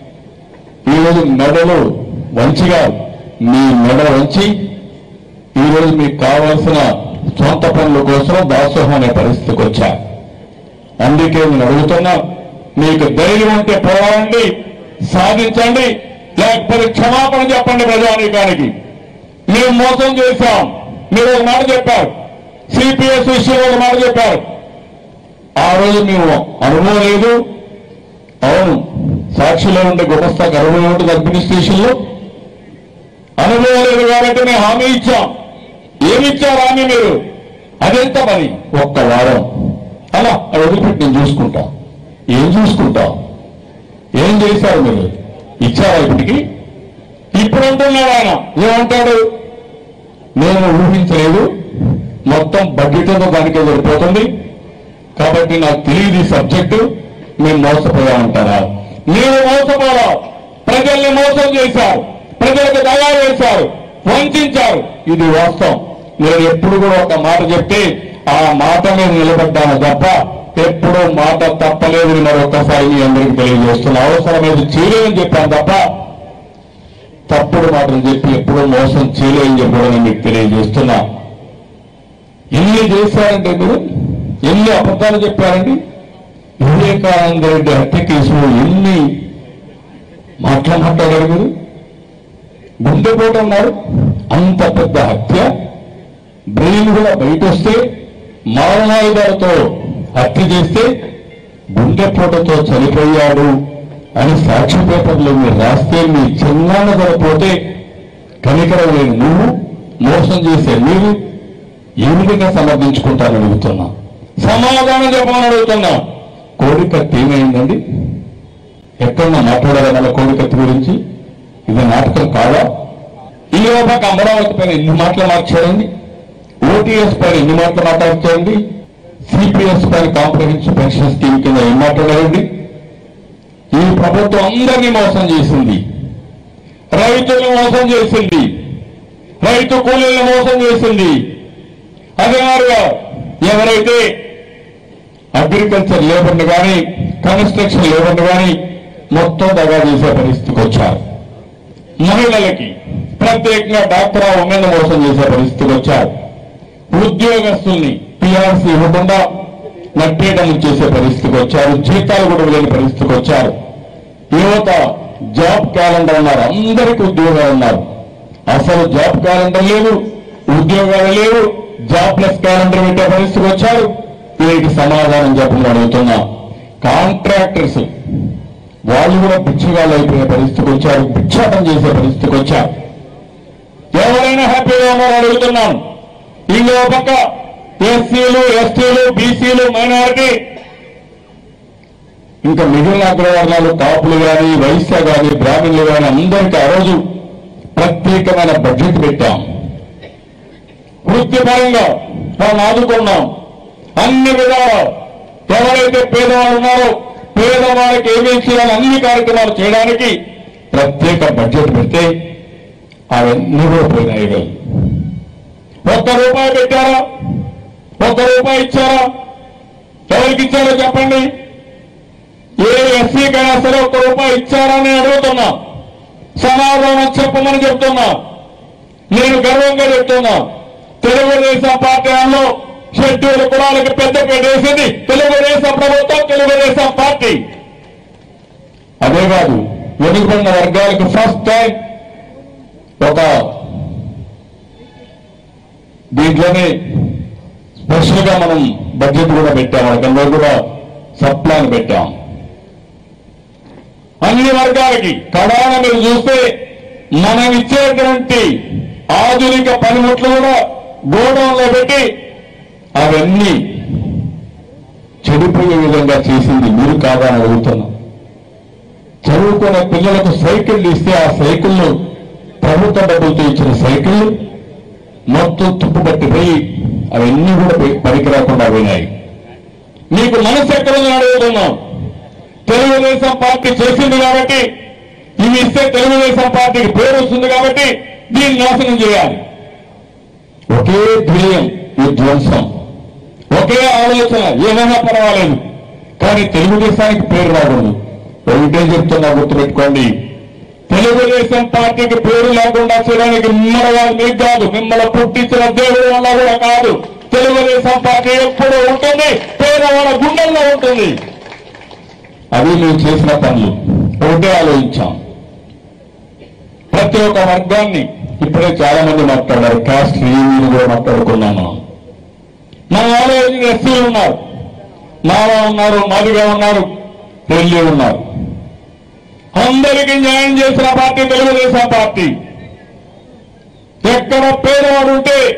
ఈరోజు మెడలు వంచిగా మీ మెడ వంచి ఈరోజు మీకు కావాల్సిన సొంత పనుల కోసం దాసోహం అనే పరిస్థితికి వచ్చారు అందుకే నేను అడుగుతున్నా మీకు ధైర్యం ఉంటే పోరాడండి సాధించండి లేకపోతే క్షమాపణ చెప్పండి ప్రజానీకానికి మేము మోసం చేశాం మీరు ఒక మాట చెప్పారు సిపిఎస్ విషయంలో ఒక మాట చెప్పారు ఆ రోజు మేము అనుభవం లేదు అవును సాక్షిలో ఉండే గుమస్తాకు అనుభవం ఉంటుంది అడ్మినిస్ట్రేషన్లో అనుభవం లేదు కాబట్టి మేము హామీ ఇచ్చాం ఏమిచ్చారా అని మీరు అదెంత పని ఒక్క వారం అలా అది వదిలిపెట్టి నేను చూసుకుంటా ఏం చూసుకుంటా ఏం చేశారు మీరు ఇచ్చారా ఇప్పటికి ఇప్పుడు అంటున్నాడు ఆయన ఏమంటాడు నేను ఊహించలేదు మొత్తం బడ్జెట్ అంతా దానికే సరిపోతుంది కాబట్టి నాకు తెలియదు ఈ సబ్జెక్టు మేము మోసపోయామంటారా మీరు మోసపోరా ప్రజల్ని మోసం చేశారు ప్రజలకు దగా వేశారు వంచారు ఇది వాస్తవం నేను ఎప్పుడు కూడా ఒక మాట చెప్తే ఆ మాట మీద నిలబడ్డాను తప్ప ఎప్పుడూ మాట తప్పలేదని మరొకసారి మీ అందరికీ తెలియజేస్తున్నా అవసరమైతే చేయలేదని చెప్పాను తప్ప తప్పుడు మాటలు చెప్పి ఎప్పుడూ మోసం చేయలేదని చెప్పి కూడా నేను మీకు తెలియజేస్తున్నా ఎన్ని చేశారంటే మీరు ఎన్ని అబద్ధాలు చెప్పారండి వివేకానంద రెడ్డి హత్య కేసులో ఎన్ని మాటలు మాట్లాడారు మీరు గుండెపోటు అన్నారు అంత పెద్ద హత్య బ్రెయిన్ కూడా బయట వస్తే మారణాయుధాలతో హత్య చేస్తే గుండెపోటుతో చనిపోయాడు అని సాక్షి పేపర్లో మీరు రాస్తే మీ చిన్నాన్న చనిపోతే కనికరం లేని నువ్వు మోసం చేసే మీరు ఏ విధంగా సమర్థించుకుంటారని అడుగుతున్నా సమాధానం చెప్పమని అడుగుతున్నా కోడికత్తి ఏమైందండి ఎక్కడన్నా మాట్లాడారా వాళ్ళ కోడికత్తి గురించి ఇది నాటకం కాదా ఈ లోపల అమరావతి పైన ఎన్ని మాటలు మార్చాడండి ఓటీఎస్ పైన ఎన్ని మాటలు మాట్లాడించండి సిపిఎస్ పైన కాంప్రహెన్సివ్ పెన్షన్ స్కీమ్ కింద ఏం మాట్లాడారండి ఈ ప్రభుత్వం అందరినీ మోసం చేసింది రైతులను మోసం చేసింది రైతు కూలీలను మోసం చేసింది అదే మాదిరిగా ఎవరైతే అగ్రికల్చర్ లేబర్ని కానీ కన్స్ట్రక్షన్ లేబర్ని కానీ మొత్తం దగా చేసే పరిస్థితికి వచ్చారు మహిళలకి ప్రత్యేకంగా డాక్టర్ ఉమెన్ మోసం చేసే పరిస్థితికి వచ్చారు ఉద్యోగస్తుల్ని పిఆర్సీ ఇవ్వకుండా నట్టేయడం చేసే పరిస్థితికి వచ్చారు జీతాలు కూడా లేని పరిస్థితికి వచ్చారు యువత జాబ్ క్యాలెండర్ ఉన్నారు అందరికీ ఉద్యోగాలు ఉన్నారు అసలు జాబ్ క్యాలెండర్ లేదు ఉద్యోగాలు లేవు జాబ్లెస్ క్యాలెండర్ పెట్టే పరిస్థితికి వచ్చారు దీనికి సమాధానం చెప్పమని అడుగుతున్నా కాంట్రాక్టర్స్ వాళ్ళు కూడా పిచ్చిగాళ్ళు అయిపోయే పరిస్థితికి వచ్చారు భిక్షాటం చేసే పరిస్థితికి వచ్చారు ఎవరైనా హ్యాపీగా ఉన్నారో అడుగుతున్నాను ఇంకో పక్క ఎస్సీలు ఎస్టీలు బీసీలు మైనారిటీ ఇంకా మిగిలిన అగ్రవర్ణాలు కాపులు కానీ వైశ్య కానీ బ్రాహ్మణులు కానీ అందరికీ ఆ రోజు ప్రత్యేకమైన బడ్జెట్ పెట్టాం వృత్తిపరంగా వాళ్ళని ఆదుకున్నాం అన్ని విధాలు ఎవరైతే పేదవాళ్ళు ఉన్నారో పేదవాళ్ళకి ఏమేమి చేయాలి అన్ని కార్యక్రమాలు చేయడానికి ప్రత్యేక బడ్జెట్ పెడితే అవన్నీ కూడా పోయినాయి ఇవాళ. ఒక్క రూపాయి పెట్టారా ఒక్క రూపాయి ఇచ్చారా ఎవరికి ఇచ్చారో చెప్పండి ఏ ఎస్సీకైనా సరే ఒక్క రూపాయి ఇచ్చారా అని అడుగుతున్నా సమాధానం చెప్పమని చెప్తున్నా నేను గర్వంగా చెప్తున్నా తెలుగుదేశం పార్టీ వాళ్ళు షెడ్యూల్ కులాలకు పెద్ద వేసింది తెలుగుదేశం ప్రభుత్వం తెలుగుదేశం పార్టీ అదే కాదు వెనుకబడిన వర్గాలకు ఫస్ట్ టైం ఒక దీంట్లోనే స్పెషల్ గా మనం బడ్జెట్ కూడా పెట్టాం వాళ్ళకందరూ కూడా సప్లాన్ పెట్టాం అన్ని వర్గాలకి కడాన మీరు చూస్తే మనం ఇచ్చేటువంటి ఆధునిక పనిముట్లు కూడా గోడౌన్లో పెట్టి అవన్నీ చెడిపోయే విధంగా చేసింది మీరు కాదా అని అడుగుతున్నాం చదువుకునే పిల్లలకు సైకిళ్ళు ఇస్తే ఆ సైకిళ్ళు ప్రభుత్వ డబ్బులతో ఇచ్చిన సైకిళ్ళు మొత్తం తుప్పుపట్టిపోయి అవన్నీ కూడా పై- పనికి రాకుండా పోయినాయి మీకు మనసు ఎక్కడుందని అడుగుతున్నాం తెలుగుదేశం పార్టీ చేసింది కాబట్టి ఇవి ఇస్తే తెలుగుదేశం పార్టీకి పేరు వస్తుంది కాబట్టి దీన్ని నాశనం చేయాలి ఒకే ధ్యేయం విధ్వంసం ఒకే ఆలోచన ఏమైనా పర్వాలేదు కానీ తెలుగుదేశానికి పేరు రాకూడదు ఒకటే చెప్తున్నా గుర్తుపెట్టుకోండి తెలుగుదేశం పార్టీకి పేరు లేకుండా చేయడానికి మిమ్మల్ని వాళ్ళు మీకు కాదు మిమ్మల్ని పుట్టించిన దేవుడు వల్ల కూడా కాదు తెలుగుదేశం పార్టీ ఎప్పుడూ ఉంటుంది పేదవాళ్ళ గుండెల్లో ఉంటుంది అది మేము చేసిన పనులు ఒకటే ఆలోచించాం ప్రతి ఒక్క వర్గాన్ని ఇప్పుడే చాలా మంది మాట్లాడారు కాస్ట్ రివ్యూని కూడా మాట్లాడుకున్నాం మనం మన ఆలోచన ఎస్సీలు ఉన్నారు మావా ఉన్నారు మాదిగా ఉన్నారు రెల్లి ఉన్నారు అందరికీ న్యాయం చేసిన పార్టీ తెలుగుదేశం పార్టీ ఎక్కడ పేదవాడు ఉంటే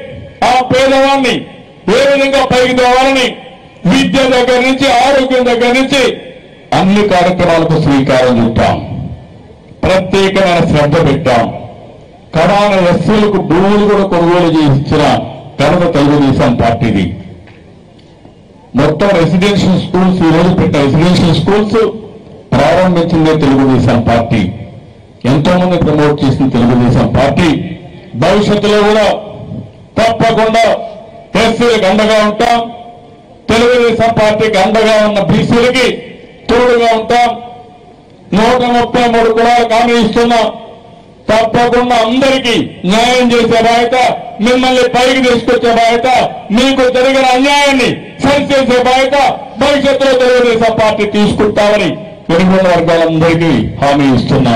ఆ పేదవాన్ని ఏ విధంగా పైకి తేవాలని విద్య దగ్గర నుంచి ఆరోగ్యం దగ్గర నుంచి అన్ని కార్యక్రమాలకు శ్రీకారం చుట్టాం ప్రత్యేకమైన శ్రద్ధ పెట్టాం కడాన ఎస్సీలకు భూములు కూడా కొనుగోలు చేసి ఇచ్చిన ఘనత తెలుగుదేశం పార్టీది మొత్తం రెసిడెన్షియల్ స్కూల్స్ ఈ రోజు పెట్టిన రెసిడెన్షియల్ స్కూల్స్ ప్రారంభించిందే తెలుగుదేశం పార్టీ ఎంతో మంది ప్రమోట్ చేసిన తెలుగుదేశం పార్టీ భవిష్యత్తులో కూడా తప్పకుండా ఎస్సీలకు అండగా ఉంటాం తెలుగుదేశం పార్టీకి అండగా ఉన్న బీసీలకి తోడుగా ఉంటాం నూట ముప్పై మూడు కులాలకు హామీ ఇస్తున్నాం తప్పకుండా అందరికీ న్యాయం చేసే బాధ్యత మిమ్మల్ని పైకి తీసుకొచ్చే బాధ్యత మీకు జరిగిన అన్యాయాన్ని సరిచేసే బాధ్యత భవిష్యత్తులో తెలుగుదేశం పార్టీ తీసుకుంటామని వెనుకొండ వర్గాలందరికీ హామీ ఇస్తున్నా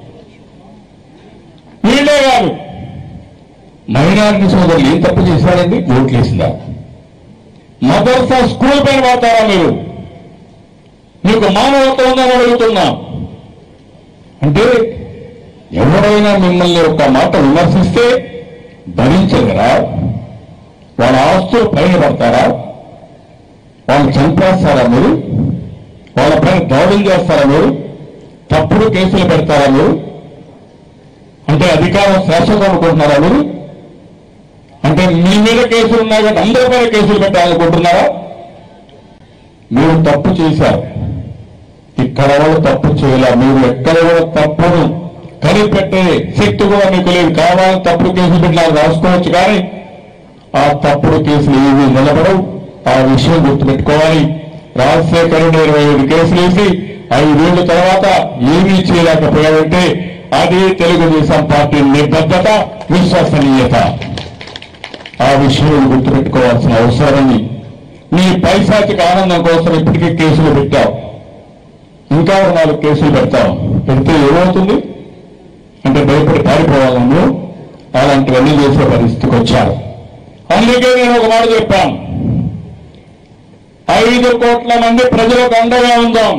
వీళ్ళే కాదు మైనారిటీ సోదరులు ఏం తప్పు చేశారండి ఓట్లు వేసిందా మదర్సా స్కూల్ పైన పోతారా మీరు మీకు మానవత్వం ఉందని అడుగుతున్నా అంటే ఎవరైనా మిమ్మల్ని ఒక మాట విమర్శిస్తే భరించగరా వాళ్ళ ఆస్తులు పైన పడతారా వాళ్ళు చంపేస్తారా మీరు వాళ్ళ పైన దాడులు చేస్తారా మీరు తప్పుడు కేసులు పెడతారా మీరు అంటే అధికారం శాశ్వతం అనుకుంటున్నారా మీరు అంటే మీ మీద కేసులు ఉన్నాయి కానీ అందరి పైన కేసులు పెట్టాలనుకుంటున్నారా మీరు తప్పు చేశారు ఇక్కడ కూడా తప్పు చేయలే మీరు ఎక్కడ కూడా తప్పును కనిపెట్టే శక్తి కూడా మీకు లేదు కావాలని తప్పుడు కేసులు పెట్టినా రాసుకోవచ్చు కానీ ఆ తప్పుడు కేసులు ఏవి నిలబడవు ఆ విషయం గుర్తుపెట్టుకోవాలి రాజశేఖర్ రెడ్డి ఇరవై ఐదు కేసులు వేసి ఐదేళ్ల తర్వాత ఏమీ చేయలేకపోయాడంటే అది తెలుగుదేశం పార్టీ నిబద్ధత విశ్వసనీయత ఆ విషయం గుర్తుపెట్టుకోవాల్సిన అవసరం ఉంది నీ పైశాచిక ఆనందం కోసం ఇప్పటికీ కేసులు పెట్టావు ఇంకా ఒక నాలుగు కేసులు పెడతాం పెడితే ఏమవుతుంది అంటే భయపడి పారిపోవాలను అలాంటివన్నీ చేసే పరిస్థితికి వచ్చారు అందుకే నేను ఒక మాట చెప్పాను ఐదు కోట్ల మంది ప్రజలకు అండగా ఉందాం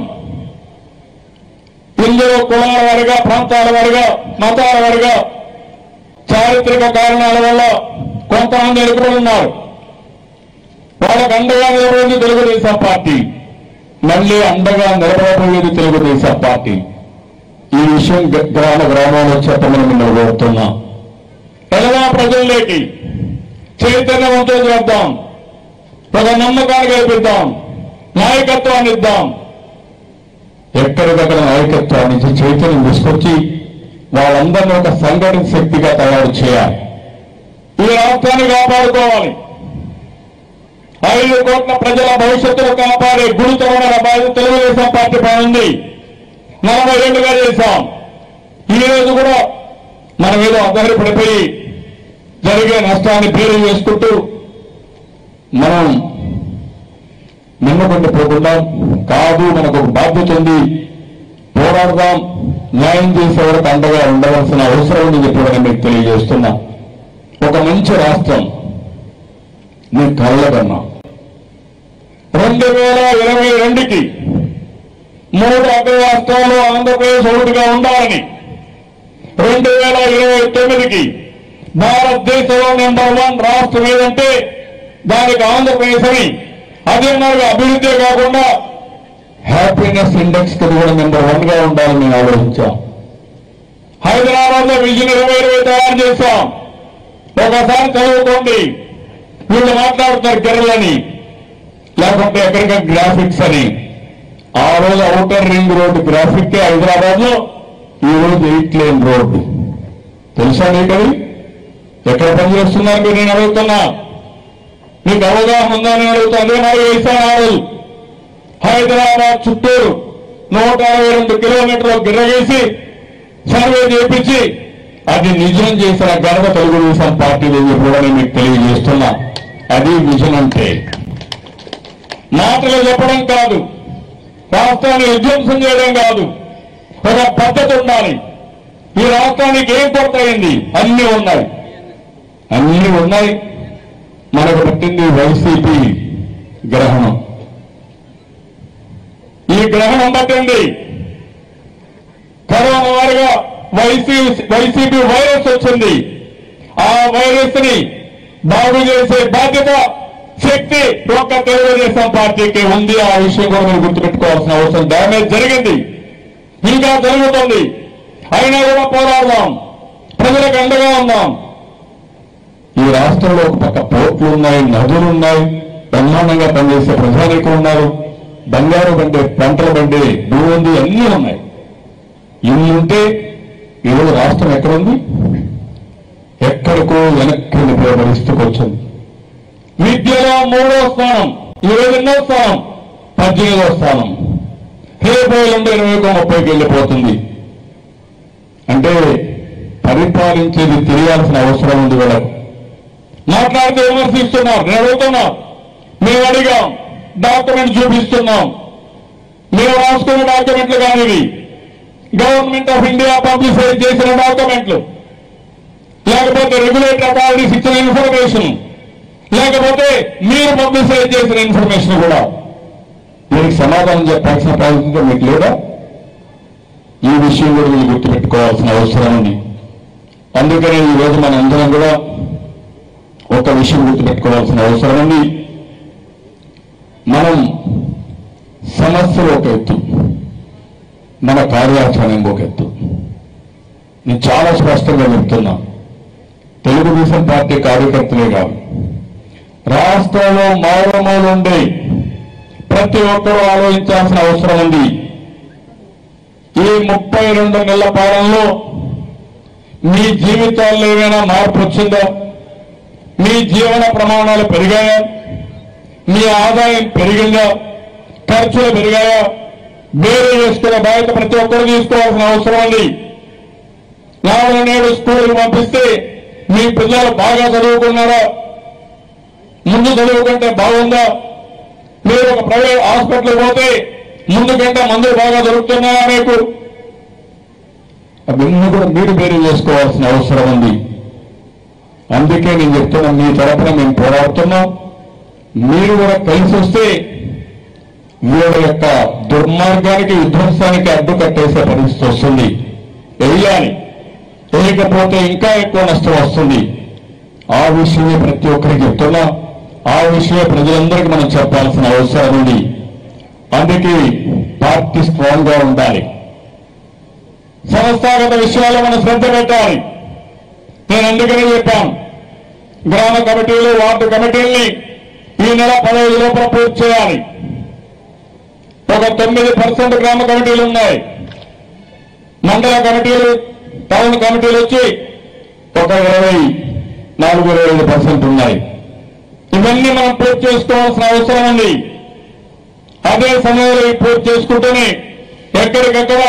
ఇందులో కులాల వారిగా ప్రాంతాల వారిగా మతాల వారిగా చారిత్రక కారణాల వల్ల కొంతమంది ఎదుర్కొని ఉన్నారు వాళ్ళకు అండగా నిలబడింది తెలుగుదేశం పార్టీ మళ్ళీ అండగా నిలబడబోయేది తెలుగుదేశం పార్టీ ఈ విషయం గ- గ్రామ గ్రామంలో చెప్పమని మిమ్మల్ని కోరుతున్నా ఎలా ప్రజల్లోకి చైతన్యవంతం చేద్దాం ఒక నమ్మకాన్ని కల్పిద్దాం నాయకత్వాన్ని ఇద్దాం ఎక్కడికక్కడ నాయకత్వాన్ని ఇచ్చి చైతన్యం తీసుకొచ్చి వాళ్ళందరినీ ఒక సంఘటన శక్తిగా తయారు చేయాలి ఈ రాష్ట్రాన్ని కాపాడుకోవాలి ఐదు కోట్ల ప్రజల భవిష్యత్తును కాపాడే గురుతరమైన బాధ్యత తెలుగుదేశం పార్టీ పైన ఉంది నలభై ఏళ్ళుగా చేశాం ఈ రోజు కూడా మనం ఏదో అద్దరి పడిపోయి జరిగే నష్టాన్ని పేరు చేసుకుంటూ మనం నిమ్మకుండి పోకుండా కాదు మనకు ఒక బాధ్యత ఉంది పోరాడదాం న్యాయం చేసే వరకు అండగా ఉండవలసిన అవసరం ఉంది చెప్పి మీకు తెలియజేస్తున్నా ఒక మంచి రాష్ట్రం నీ కళ్ళకన్నా రెండు వేల ఇరవై రెండుకి మూడు అగ్ర రాష్ట్రాల్లో ఆంధ్రప్రదేశ్ ఒకటిగా ఉండాలని రెండు వేల ఇరవై తొమ్మిదికి భారతదేశంలో నెంబర్ వన్ రాష్ట్రం ఏదంటే దానికి ఆంధ్రప్రదేశ్ అని అదే మరి అభివృద్ధి కాకుండా హ్యాపీనెస్ ఇండెక్స్ కి కూడా నెంబర్ వన్ గా ఉండాలని మేము ఆలోచించాం హైదరాబాద్ లో విజన్ ఇరవై ఇరవై తయారు చేశాం ఒకసారి చదువుకోండి వీళ్ళు మాట్లాడుతున్నారు గిర్రలని లేకుంటే ఎక్కడికి గ్రాఫిక్స్ అని ఆ రోజు outer ring road graphic Hyderabad లో ఈ రోజు ఎయిట్ లేన్ రోడ్డు తెలుసా మీకు అది ఎక్కడ పనిచేస్తున్నారు మీరు నేను అడుగుతున్నా మీకు అవగాహన ఉందా నేను అడుగుతా అదే మరి వేసాను ఆ రోజు హైదరాబాద్ చుట్టూరు నూట అరవై రెండు కిలోమీటర్లు గిరగేసి సర్వే చేపించి అది నిజం చేసిన ఘనత తెలుగుదేశం పార్టీ కూడా నేను మీకు తెలియజేస్తున్నా అది విజన్ అంటే మాటలు చెప్పడం కాదు రాష్ట్రాన్ని విధ్వంసం చేయడం కాదు ఒక పద్ధతి ఉండాలి ఈ రాష్ట్రానికి ఏం కొరతయింది అన్ని ఉన్నాయి అన్ని ఉన్నాయి మనకు పట్టింది వైసీపీ గ్రహణం ఈ గ్రహణం పట్టింది కరోనా వారిగా వైసీ వైసీపీ వైరస్ వచ్చింది ఆ వైరస్ ని బాగు చేసే బాధ్యత శక్తి ఒక్క తెలుగుదేశం పార్టీకి ఉంది ఆ విషయం కూడా మీరు గుర్తుపెట్టుకోవాల్సిన అవసరం డ్యామేజ్ జరిగింది ఇంకా జరుగుతుంది అయినా కూడా పోరాడదాం ప్రజలకు అండగా ఉందాం ఈ రాష్ట్రంలో ఒక పక్క పోర్ట్లు ఉన్నాయి నదులు ఉన్నాయి బ్రహ్మాండంగా పనిచేసే ప్రజానీకం ఉన్నారు బంగారు బండి పంటల బండి భూమి అన్నీ ఉన్నాయి ఇన్ని ఉంటే ఈరోజు రాష్ట్రం ఎక్కడుంది ఎక్కడికో వెనక్కి వెళ్ళిపోయే పరిస్థితికి వచ్చింది విద్యలో మూడో స్థానం ఈరోజు ఎన్నో స్థానం పద్దెనిమిదో స్థానం రేపు ఎల్లుండి ఇరవైకో ముప్పైకి వెళ్ళిపోతుంది అంటే పరిపాలించేది తెలియాల్సిన అవసరం ఉంది వీళ్ళకు మాట్లాడితే విమర్శిస్తున్నారు నేను అడుగుతున్నా మేము అడిగాం డాక్యుమెంట్ చూపిస్తున్నాం మేము రాసుకున్న డాక్యుమెంట్లు కానీ ఇవి గవర్నమెంట్ ఆఫ్ ఇండియా పబ్లిసైజ్ చేసిన డాక్యుమెంట్లు లేకపోతే రెగ్యులేటర్ అథారిటీస్ ఇచ్చిన ఇన్ఫర్మేషన్ లేకపోతే మీరు పబ్లిసైజ్ చేసిన ఇన్ఫర్మేషన్ కూడా దీనికి సమాధానం చెప్పాల్సిన బాధ్యత మీకు లేదా ఈ విషయం కూడా మీరు గుర్తుపెట్టుకోవాల్సిన అవసరం ఉంది అందుకనే ఈ రోజు మన అందరం కూడా ఒక విషయం గుర్తుపెట్టుకోవాల్సిన అవసరం ఉంది మనం సమస్యలు ఒక ఎత్తు మన కార్యాచరణ ఇంకొక ఎత్తు నేను చాలా స్పష్టంగా చెప్తున్నా తెలుగుదేశం పార్టీ కార్యకర్తలే కాదు రాష్ట్రంలో మారుమూలుండే ప్రతి ఒక్కరూ ఆలోచించాల్సిన అవసరం ఉంది ఈ ముప్పై రెండు నెలల పాలనలో మీ జీవితాల్లో ఏమైనా మార్పు వచ్చిందా మీ జీవన ప్రమాణాలు పెరిగాయా మీ ఆదాయం పెరిగిందా ఖర్చులు పెరిగాయా వేరే చేసుకునే బాధ్యత ప్రతి ఒక్కరు తీసుకోవాల్సిన అవసరం ఉంది నాలుగు నేడు స్కూల్కి పంపిస్తే మీ పిల్లలు బాగా చదువుకున్నారా ముందు చదువుకుంటే బాగుందా మీరు ఒక ప్రైవేట్ హాస్పిటల్ పోతే ముందు కంటే మందులు బాగా దొరుకుతున్నాయా మీకు అవన్నీ కూడా మీరు వేరు చేసుకోవాల్సిన అవసరం ఉంది అందుకే నేను చెప్తున్నా మీ తరపున మేము పోరాడుతున్నాం మీరు కూడా కలిసి వస్తే వీళ్ళ యొక్క దుర్మార్గానికి విధ్వంసానికి అడ్డు కట్టేసే పరిస్థితి వస్తుంది వెయ్యాలి వేయకపోతే ఇంకా ఎక్కువ నష్టం వస్తుంది ఆ విషయమే ప్రతి ఒక్కరికి చెప్తున్నా ఆ విషయమే ప్రజలందరికీ మనం చెప్పాల్సిన అవసరం ఉంది అందుకే పార్టీ స్ట్రాంగ్ గా ఉండాలి సంస్థాగత విషయాల్లో మనం శ్రద్ధ పెట్టాలి నేను అందుకనే చెప్పాను గ్రామ కమిటీలు వార్డు కమిటీల్ని ఈ నెల పదహైదు లోపల పూర్తి చేయాలి ఒక తొమ్మిది పర్సెంట్ గ్రామ కమిటీలు ఉన్నాయి మండల కమిటీలు టౌన్ కమిటీలు వచ్చి ఒక ఇరవై నాలుగు ఇరవై ఐదు పర్సెంట్ ఉన్నాయి ఇవన్నీ మనం పూర్తి చేసుకోవాల్సిన అవసరం ఉంది అదే సమయంలో ఇవి పూర్తి చేసుకుంటూనే ఎక్కడికక్కడ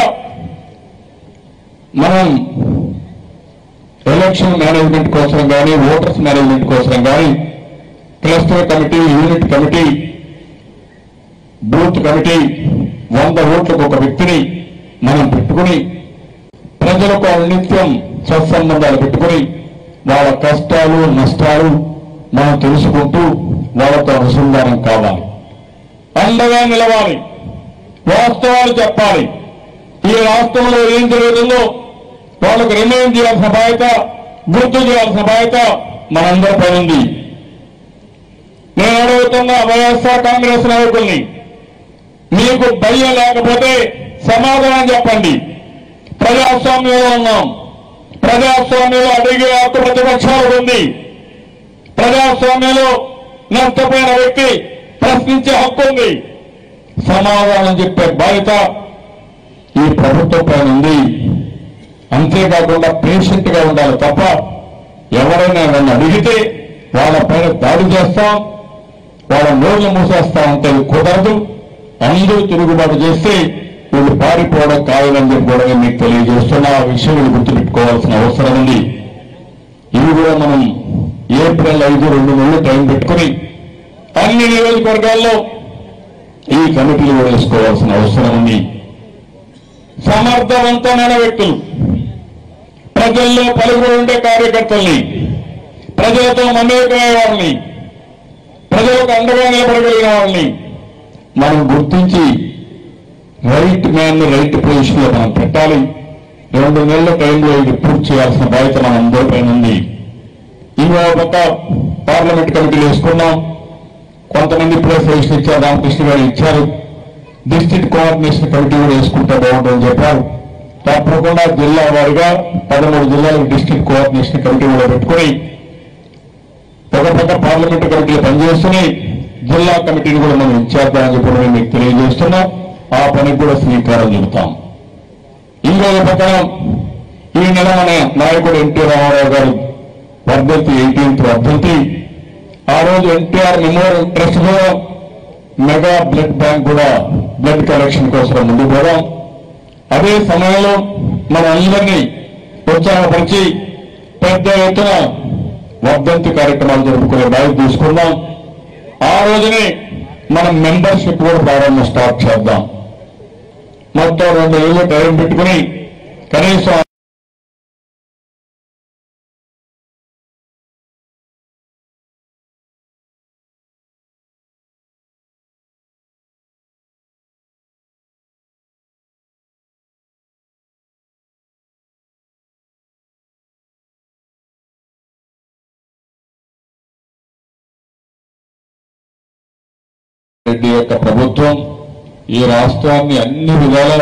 మనం ఎలక్షన్ మేనేజ్మెంట్ కోసం కానీ ఓటర్స్ మేనేజ్మెంట్ కోసం కానీ cluster committee unit committee booth committee వంద ఓట్లకు ఒక వ్యక్తిని మనం పెట్టుకుని ప్రజలకు నిత్యం సత్సంబంధాలు పెట్టుకుని వాళ్ళ కష్టాలు నష్టాలు మనం తెలుసుకుంటూ వాళ్ళతో అనుసంధానం కావాలి అండగా నిలవాలి వాస్తవాలు చెప్పాలి ఈ రాష్ట్రంలో ఏం జరుగుతుందో వాళ్ళకు రిమైన్ చేయాల్సిన బాధ్యత గుర్తు చేయాల్సిన బాధ్యత మనందరిపై ఉంది నేను అడుగుతున్న వైఎస్ఆర్ కాంగ్రెస్ నాయకుల్ని మీకు భయం లేకపోతే సమాధానం చెప్పండి ప్రజాస్వామ్యంలో ఉన్నాం ప్రజాస్వామ్యంలో అడిగే హక్కు ప్రతిపక్షాలకు ఉంది ప్రజాస్వామ్యంలో నష్టపోయిన వ్యక్తి ప్రశ్నించే హక్కు ఉంది సమాధానం చెప్పే బాధ్యత ఈ ప్రభుత్వం పైన ఉంది అంతేకాకుండా పేషెంట్ గా ఉండాలి తప్ప ఎవరైనా నన్ను అడిగితే వాళ్ళ పైన దాడి చేస్తాం వాళ్ళ నోళ్లు మూసేస్తా ఉంటే కుదరదు అందరూ తిరుగుబాటు చేస్తే వీళ్ళు పారిపోవడం ఖాయమని చెప్పి కూడా నేను మీకు తెలియజేస్తున్నా ఆ విషయం వీళ్ళు గుర్తుపెట్టుకోవాల్సిన అవసరం ఉంది ఇవి కూడా మనం ఏప్రిల్ ఐదు రెండు నెలలు టైం పెట్టుకుని అన్ని నియోజకవర్గాల్లో ఈ కమిటీలు కూడా వేసుకోవాల్సిన అవసరం ఉంది సమర్థవంతమైన వ్యక్తులు ప్రజల్లో పలువురు ఉండే కార్యకర్తల్ని ప్రజలతో మమేకమయ్యే వాళ్ళని ప్రజలకు అండగా నిలబడగలిగిన వాళ్ళని మనం గుర్తించి రైట్ మ్యాన్ రైట్ పొజిషన్ లో మనం పెట్టాలి రెండు నెలల టైంలో ఇది పూర్తి చేయాల్సిన బాధ్యత మన అందరిపైన ఉంది ఇంకో పక్క పార్లమెంట్ కమిటీలు వేసుకున్నాం కొంతమంది ఇప్పుడే సజెషన్ ఇచ్చారు రామకృష్ణ గారు ఇచ్చారు డిస్ట్రిక్ట్ కోఆర్డినేషన్ కమిటీ కూడా వేసుకుంటే బాగుంటుందని చెప్పారు తప్పకుండా జిల్లా వారిగా పదమూడు జిల్లాలకు డిస్ట్రిక్ట్ కోఆర్డినేషన్ కమిటీ కూడా పెట్టుకుని ఒక పక్క పార్లమెంట్ కమిటీలు పనిచేస్తున్నాయి జిల్లా కమిటీని కూడా మనం ఇచ్చేద్దామని చెప్పి నేను మీకు తెలియజేస్తున్నాం ఆ పనికి కూడా శ్రీకారం చుడతాం ఇంకొక పక్కన ఈ నెల మన నాయకుడు ఎన్టీ రామారావు గారు వర్ధంతి ఎయిటీన్త్ వర్ధంతి ఆ రోజు ఎన్టీఆర్ మెమోరియల్ ట్రస్ట్ కూడా మెగా బ్లడ్ బ్యాంక్ కూడా బ్లడ్ కలెక్షన్ కోసం ముందుకు పోదాం అదే సమయంలో మన అందరినీ ఉత్సాహపరిచి పెద్ద ఎత్తున వర్ధంతి కార్యక్రమాలు జరుపుకునే బాధ్యత తీసుకుందాం ఆ రోజునే మనం మెంబర్షిప్ కూడా ప్రారంభం స్టార్ట్ చేద్దాం మొత్తం రెండు ఏళ్ళు టైం పెట్టుకుని కనీసం రెడ్డి యొక్క ప్రభుత్వం ఈ రాష్ట్రాన్ని అన్ని విధాల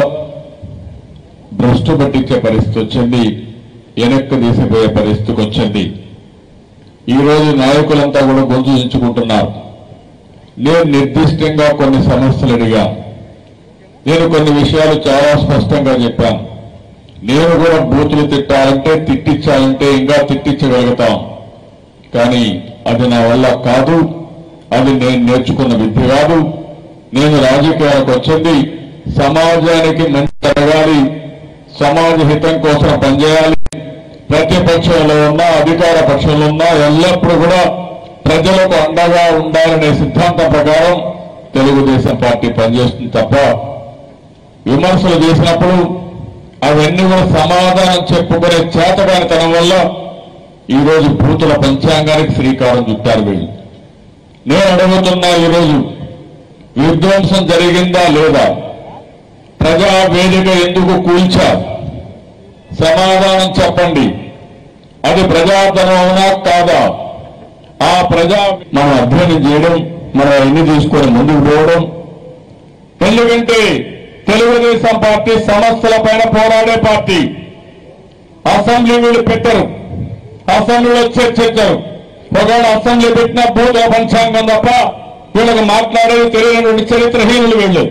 భ్రష్టు పట్టించే పరిస్థితి వచ్చింది వెనక్కి తీసిపోయే పరిస్థితికి వచ్చింది ఈ రోజు నాయకులంతా కూడా గొంతు దించుకుంటున్నారు నేను నిర్దిష్టంగా కొన్ని సమస్యలు అడిగా నేను కొన్ని విషయాలు చాలా స్పష్టంగా చెప్పాను నేను కూడా బూతులు తిట్టాలంటే తిట్టించాలంటే ఇంకా తిట్టించగలుగుతాం కానీ అది నా వల్ల కాదు అది నేను నేర్చుకున్న విద్య కాదు నేను రాజకీయాలకు వచ్చింది సమాజానికి మంచి జరగాలి సమాజ హితం కోసం పనిచేయాలి ప్రతిపక్షంలో ఉన్నా అధికార పక్షంలో ఉన్నా ఎల్లప్పుడూ కూడా ప్రజలకు అండగా ఉండాలనే సిద్ధాంతం ప్రకారం తెలుగుదేశం పార్టీ పనిచేస్తుంది తప్ప విమర్శలు చేసినప్పుడు అవన్నీ కూడా సమాధానం చెప్పుకునే చేతగానితనం వల్ల ఈ రోజు భూతుల పంచాంగానికి శ్రీకారం చుట్టారు వీళ్ళు నేను అడుగుతున్నా ఈరోజు విధ్వంసం జరిగిందా లేదా ప్రజా వేదిక ఎందుకు కూల్చారు సమాధానం చెప్పండి అది ప్రజాధనం అవునా కాదా ఆ ప్రజా మనం అధ్యయనం చేయడం మనం ఎన్ని తీసుకొని ముందుకు పోవడం ఎందుకంటే తెలుగుదేశం పార్టీ సమస్యల పైన పోరాడే పార్టీ అసెంబ్లీ వీళ్ళు పెట్టరు అసెంబ్లీలో చర్చించరు ఒకవేళ అసెంబ్లీ పెట్టిన భూత పంచాంగం తప్ప వీళ్ళకి మాట్లాడేది తెలియనటువంటి చరిత్రహీనులు వీళ్ళు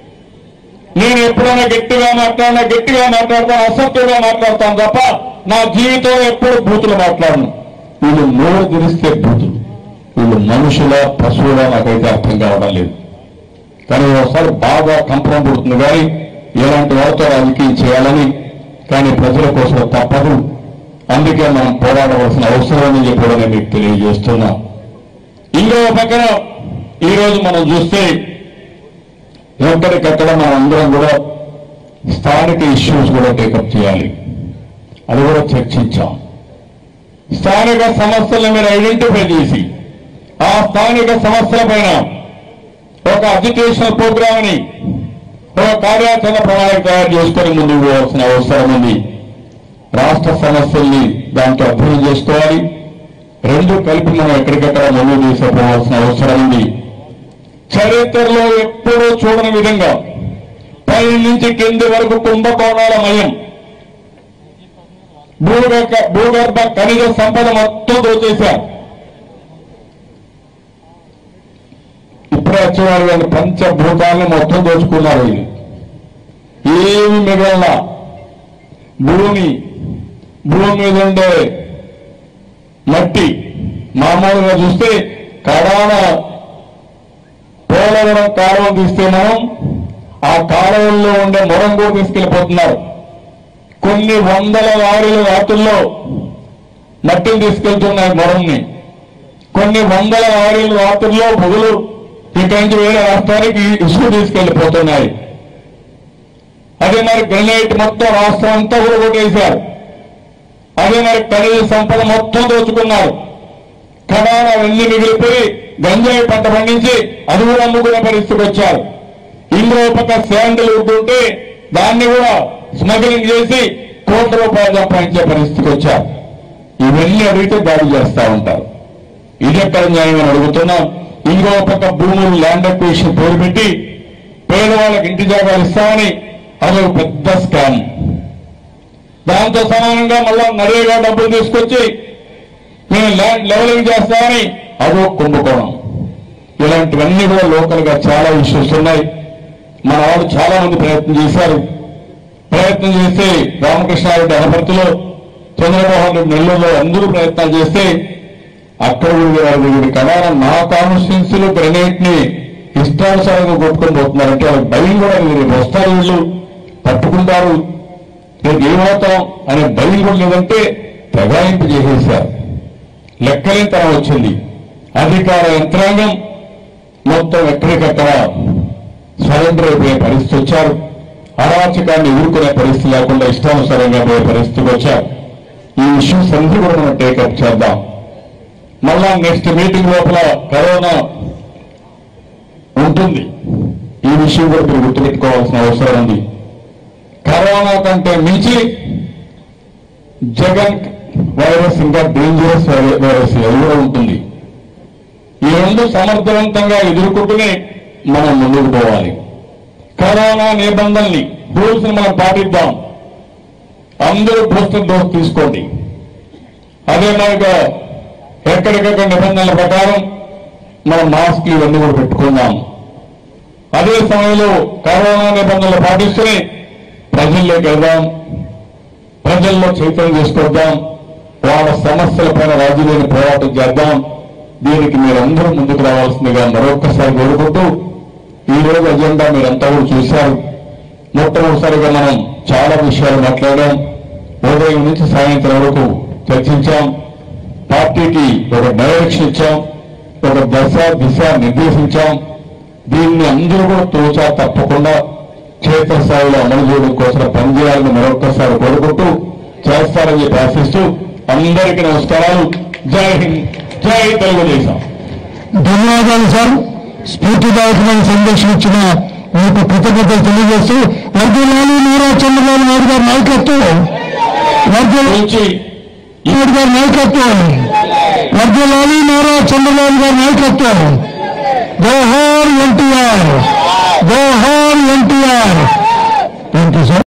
నేను ఎప్పుడైనా గట్టిగా మాట్లాడినా గట్టిగా మాట్లాడతాను అసత్యంగా మాట్లాడతాను తప్ప నా జీవితంలో ఎప్పుడు బూతులు మాట్లాడను వీళ్ళు నోరు తెరిస్తే బూతులు వీళ్ళు మనుషుల పశువుల నాకైతే అర్థం కావడం లేదు కానీ ఒకసారి బాగా కంపరం పుడుతుంది కానీ ఇలాంటి వారితో రాజకీయం చేయాలని కానీ ప్రజల కోసం తప్పదు అందుకే మనం పోరాడవలసిన అవసరం ఉందని చెప్పి కూడా నేను మీకు తెలియజేస్తున్నా ఇంకో పక్కన ఈ రోజు మనం చూస్తే ఎక్కడికక్కడ మనం అందరం కూడా స్థానిక ఇష్యూస్ కూడా టేకప్ చేయాలి అది కూడా చర్చించాం స్థానిక సమస్యలను మీరు ఐడెంటిఫై చేసి ఆ స్థానిక సమస్యల పైన ఒక అజిటేషన్ ప్రోగ్రామ్ ని ఒక కార్యాచరణ ప్రణాళిక తయారు చేసుకొని ముందుకు పోవాల్సిన అవసరం ఉంది రాష్ట్ర సమస్యల్ని దాంట్లో అధ్యయనం చేసుకోవాలి రెండు కలిపి మనం ఎక్కడికక్కడ ముందుకు తీసుకుపోవాల్సిన అవసరం ఉంది చరిత్రలో ఎప్పుడూ చూడని విధంగా పై నుంచి కింది వరకు కుంభకోణాల మయం భూగర్భ భూగర్భ ఖనిజ సంపద మొత్తం దోచేశారు ఇప్పుడే వచ్చేవారు కానీ పంచభూతాలను మొత్తం దోచుకున్నారు వీళ్ళు ఏమి మిగలన భూమి భూమి మీద ఉండే మట్టి మామూలుగా చూస్తే కడాన పోలవరం కాలువ తీస్తే మనం ఆ కాలువల్లో ఉండే మొరం కూడా తీసుకెళ్లిపోతున్నారు కొన్ని వందల లారీల రాత్రుల్లో మట్టిని తీసుకెళ్తున్నాయి మొరంని కొన్ని వందల లారీల రాత్రుల్లో పొగలు ఇక్కడి నుంచి వేరే రాష్ట్రానికి ఇసుక తీసుకెళ్లిపోతున్నాయి అదే మరి గ్రనైట్ మొత్తం రాష్ట్రం అంతా కూడా కొట్టేశారు అదే మరి ఖనిజ సంపద మొత్తం దోచుకున్నారు కడాన వెళ్ళి మిగిలిపోయి గంజాయి పంట పండించి అది కూడా అమ్ముకునే పరిస్థితికి వచ్చారు ఇందులో పక్క శాండిల్ ఉంటుంటే దాన్ని కూడా స్మగ్లింగ్ చేసి కోట్ల రూపాయలు సంపాదించే పరిస్థితికి వచ్చారు ఇవన్నీ అడిగితే దాడి చేస్తా ఉంటారు ఇదెక్కడ న్యాయం అని అడుగుతున్నాం ఇంకో పక్క భూములు ల్యాండ్ అక్విజిషన్ పేరు పెట్టి పేదవాళ్ళకి ఇంటి జాగాలు ఇస్తామని అదొక పెద్ద స్కామ్ దాంతో సమానంగా మళ్ళా నరేగా డబ్బులు తీసుకొచ్చి మేము ల్యాండ్ లెవలింగ్ చేస్తామని అదో కుంభకోణం ఇలాంటివన్నీ కూడా లోకల్ గా చాలా ఇష్యూస్ ఉన్నాయి మన వాళ్ళు చాలా మంది ప్రయత్నం చేశారు ప్రయత్నం చేస్తే రామకృష్ణారెడ్డి అనపర్తిలో చంద్రమోహన్ రెడ్డి నెల్లూరులో అందరూ ప్రయత్నాలు చేస్తే అక్కడ వీడి కడాన నా కాన్స్టిట్యున్సీలో గ్రెనేట్ ని ఇష్టానుసారంగా కొట్టుకొని పోతున్నారంటే వాళ్ళకి భయం కూడా లేదు రేపు వస్తారు వీళ్ళు పట్టుకుంటారు రేపు ఏమవుతాం అనే భయం కూడా లేదంటే తెగాయింపు చేసేశారు లెక్కలేనితనం వచ్చింది అధికార యంత్రాంగం మొత్తం ఎక్కడికక్కడ సరెండర్ అయిపోయే పరిస్థితి వచ్చారు అరాచకాన్ని ఎదుర్కొనే పరిస్థితి లేకుండా ఇష్టానుసారంగా పోయే పరిస్థితికి వచ్చారు ఈ ఇష్యూస్ అన్ని కూడా మనం టేకప్ చేద్దాం మళ్ళా నెక్స్ట్ మీటింగ్ లోపల కరోనా ఉంటుంది ఈ విషయం కూడా మీరు గుర్తుపెట్టుకోవాల్సిన అవసరం ఉంది కరోనా కంటే మించి జగన్ వైరస్ ఇంకా డేంజరస్ వైరస్ అది కూడా ఉంటుంది ఈ రెండు సమర్థవంతంగా ఎదుర్కొంటూనే మనం ముందుకు పోవాలి కరోనా నిబంధనల్ని రూల్స్ మనం పాటిద్దాం అందరూ బూస్టర్ డోస్ తీసుకోండి అదే మనకు ఎక్కడికక్కడ నిబంధనల ప్రకారం మనం మాస్క్లు ఇవన్నీ కూడా పెట్టుకుందాం అదే సమయంలో కరోనా నిబంధనలు పాటిస్తూనే ప్రజల్లోకి వెళ్దాం ప్రజల్లో చైతన్యం తీసుకొద్దాం వాళ్ళ సమస్యలపైన రాజీలేని పోరాటం చేద్దాం దీనికి మీరందరూ ముందుకు రావాల్సిందిగా మరొక్కసారి కోరుకుంటూ ఈ రోజు అజెండా మీరంతా కూడా చూశారు మొట్టమొదటిసారిగా మనం చాలా విషయాలు మాట్లాడాం ఉదయం నుంచి సాయంత్రం వరకు చర్చించాం పార్టీకి ఒక డైరెక్షన్ ఇచ్చాం ఒక దశ దిశ నిర్దేశించాం దీన్ని అందరూ కూడా తోచా తప్పకుండా క్షేత్రస్థాయిలో అమలు చేయడం కోసం పనిచేయాలని మరొక్కసారి కోరుకుంటూ చేస్తారని చెప్పి ఆశిస్తూ అందరికీ నమస్కారాలు జై హింద్ జై తెలుగుదేశం ధన్యవాదాలు సార్ స్ఫూర్తిదాయకమైన సందేశం ఇచ్చిన మీకు కృతజ్ఞతలు తెలియజేస్తూ వర్గీలాలి నారా చంద్రబాబు నాయుడు గారి నాయకత్వం వర్గీలాలి నుంచి నాయుడు గారి నాయకత్వం వర్గీలాలి నారా చంద్రబాబు గారి నాయకత్వం జోహార్ ఎన్టీఆర్ జోహార్ ఎన్టీఆర్ థ్యాంక్ యూ సార్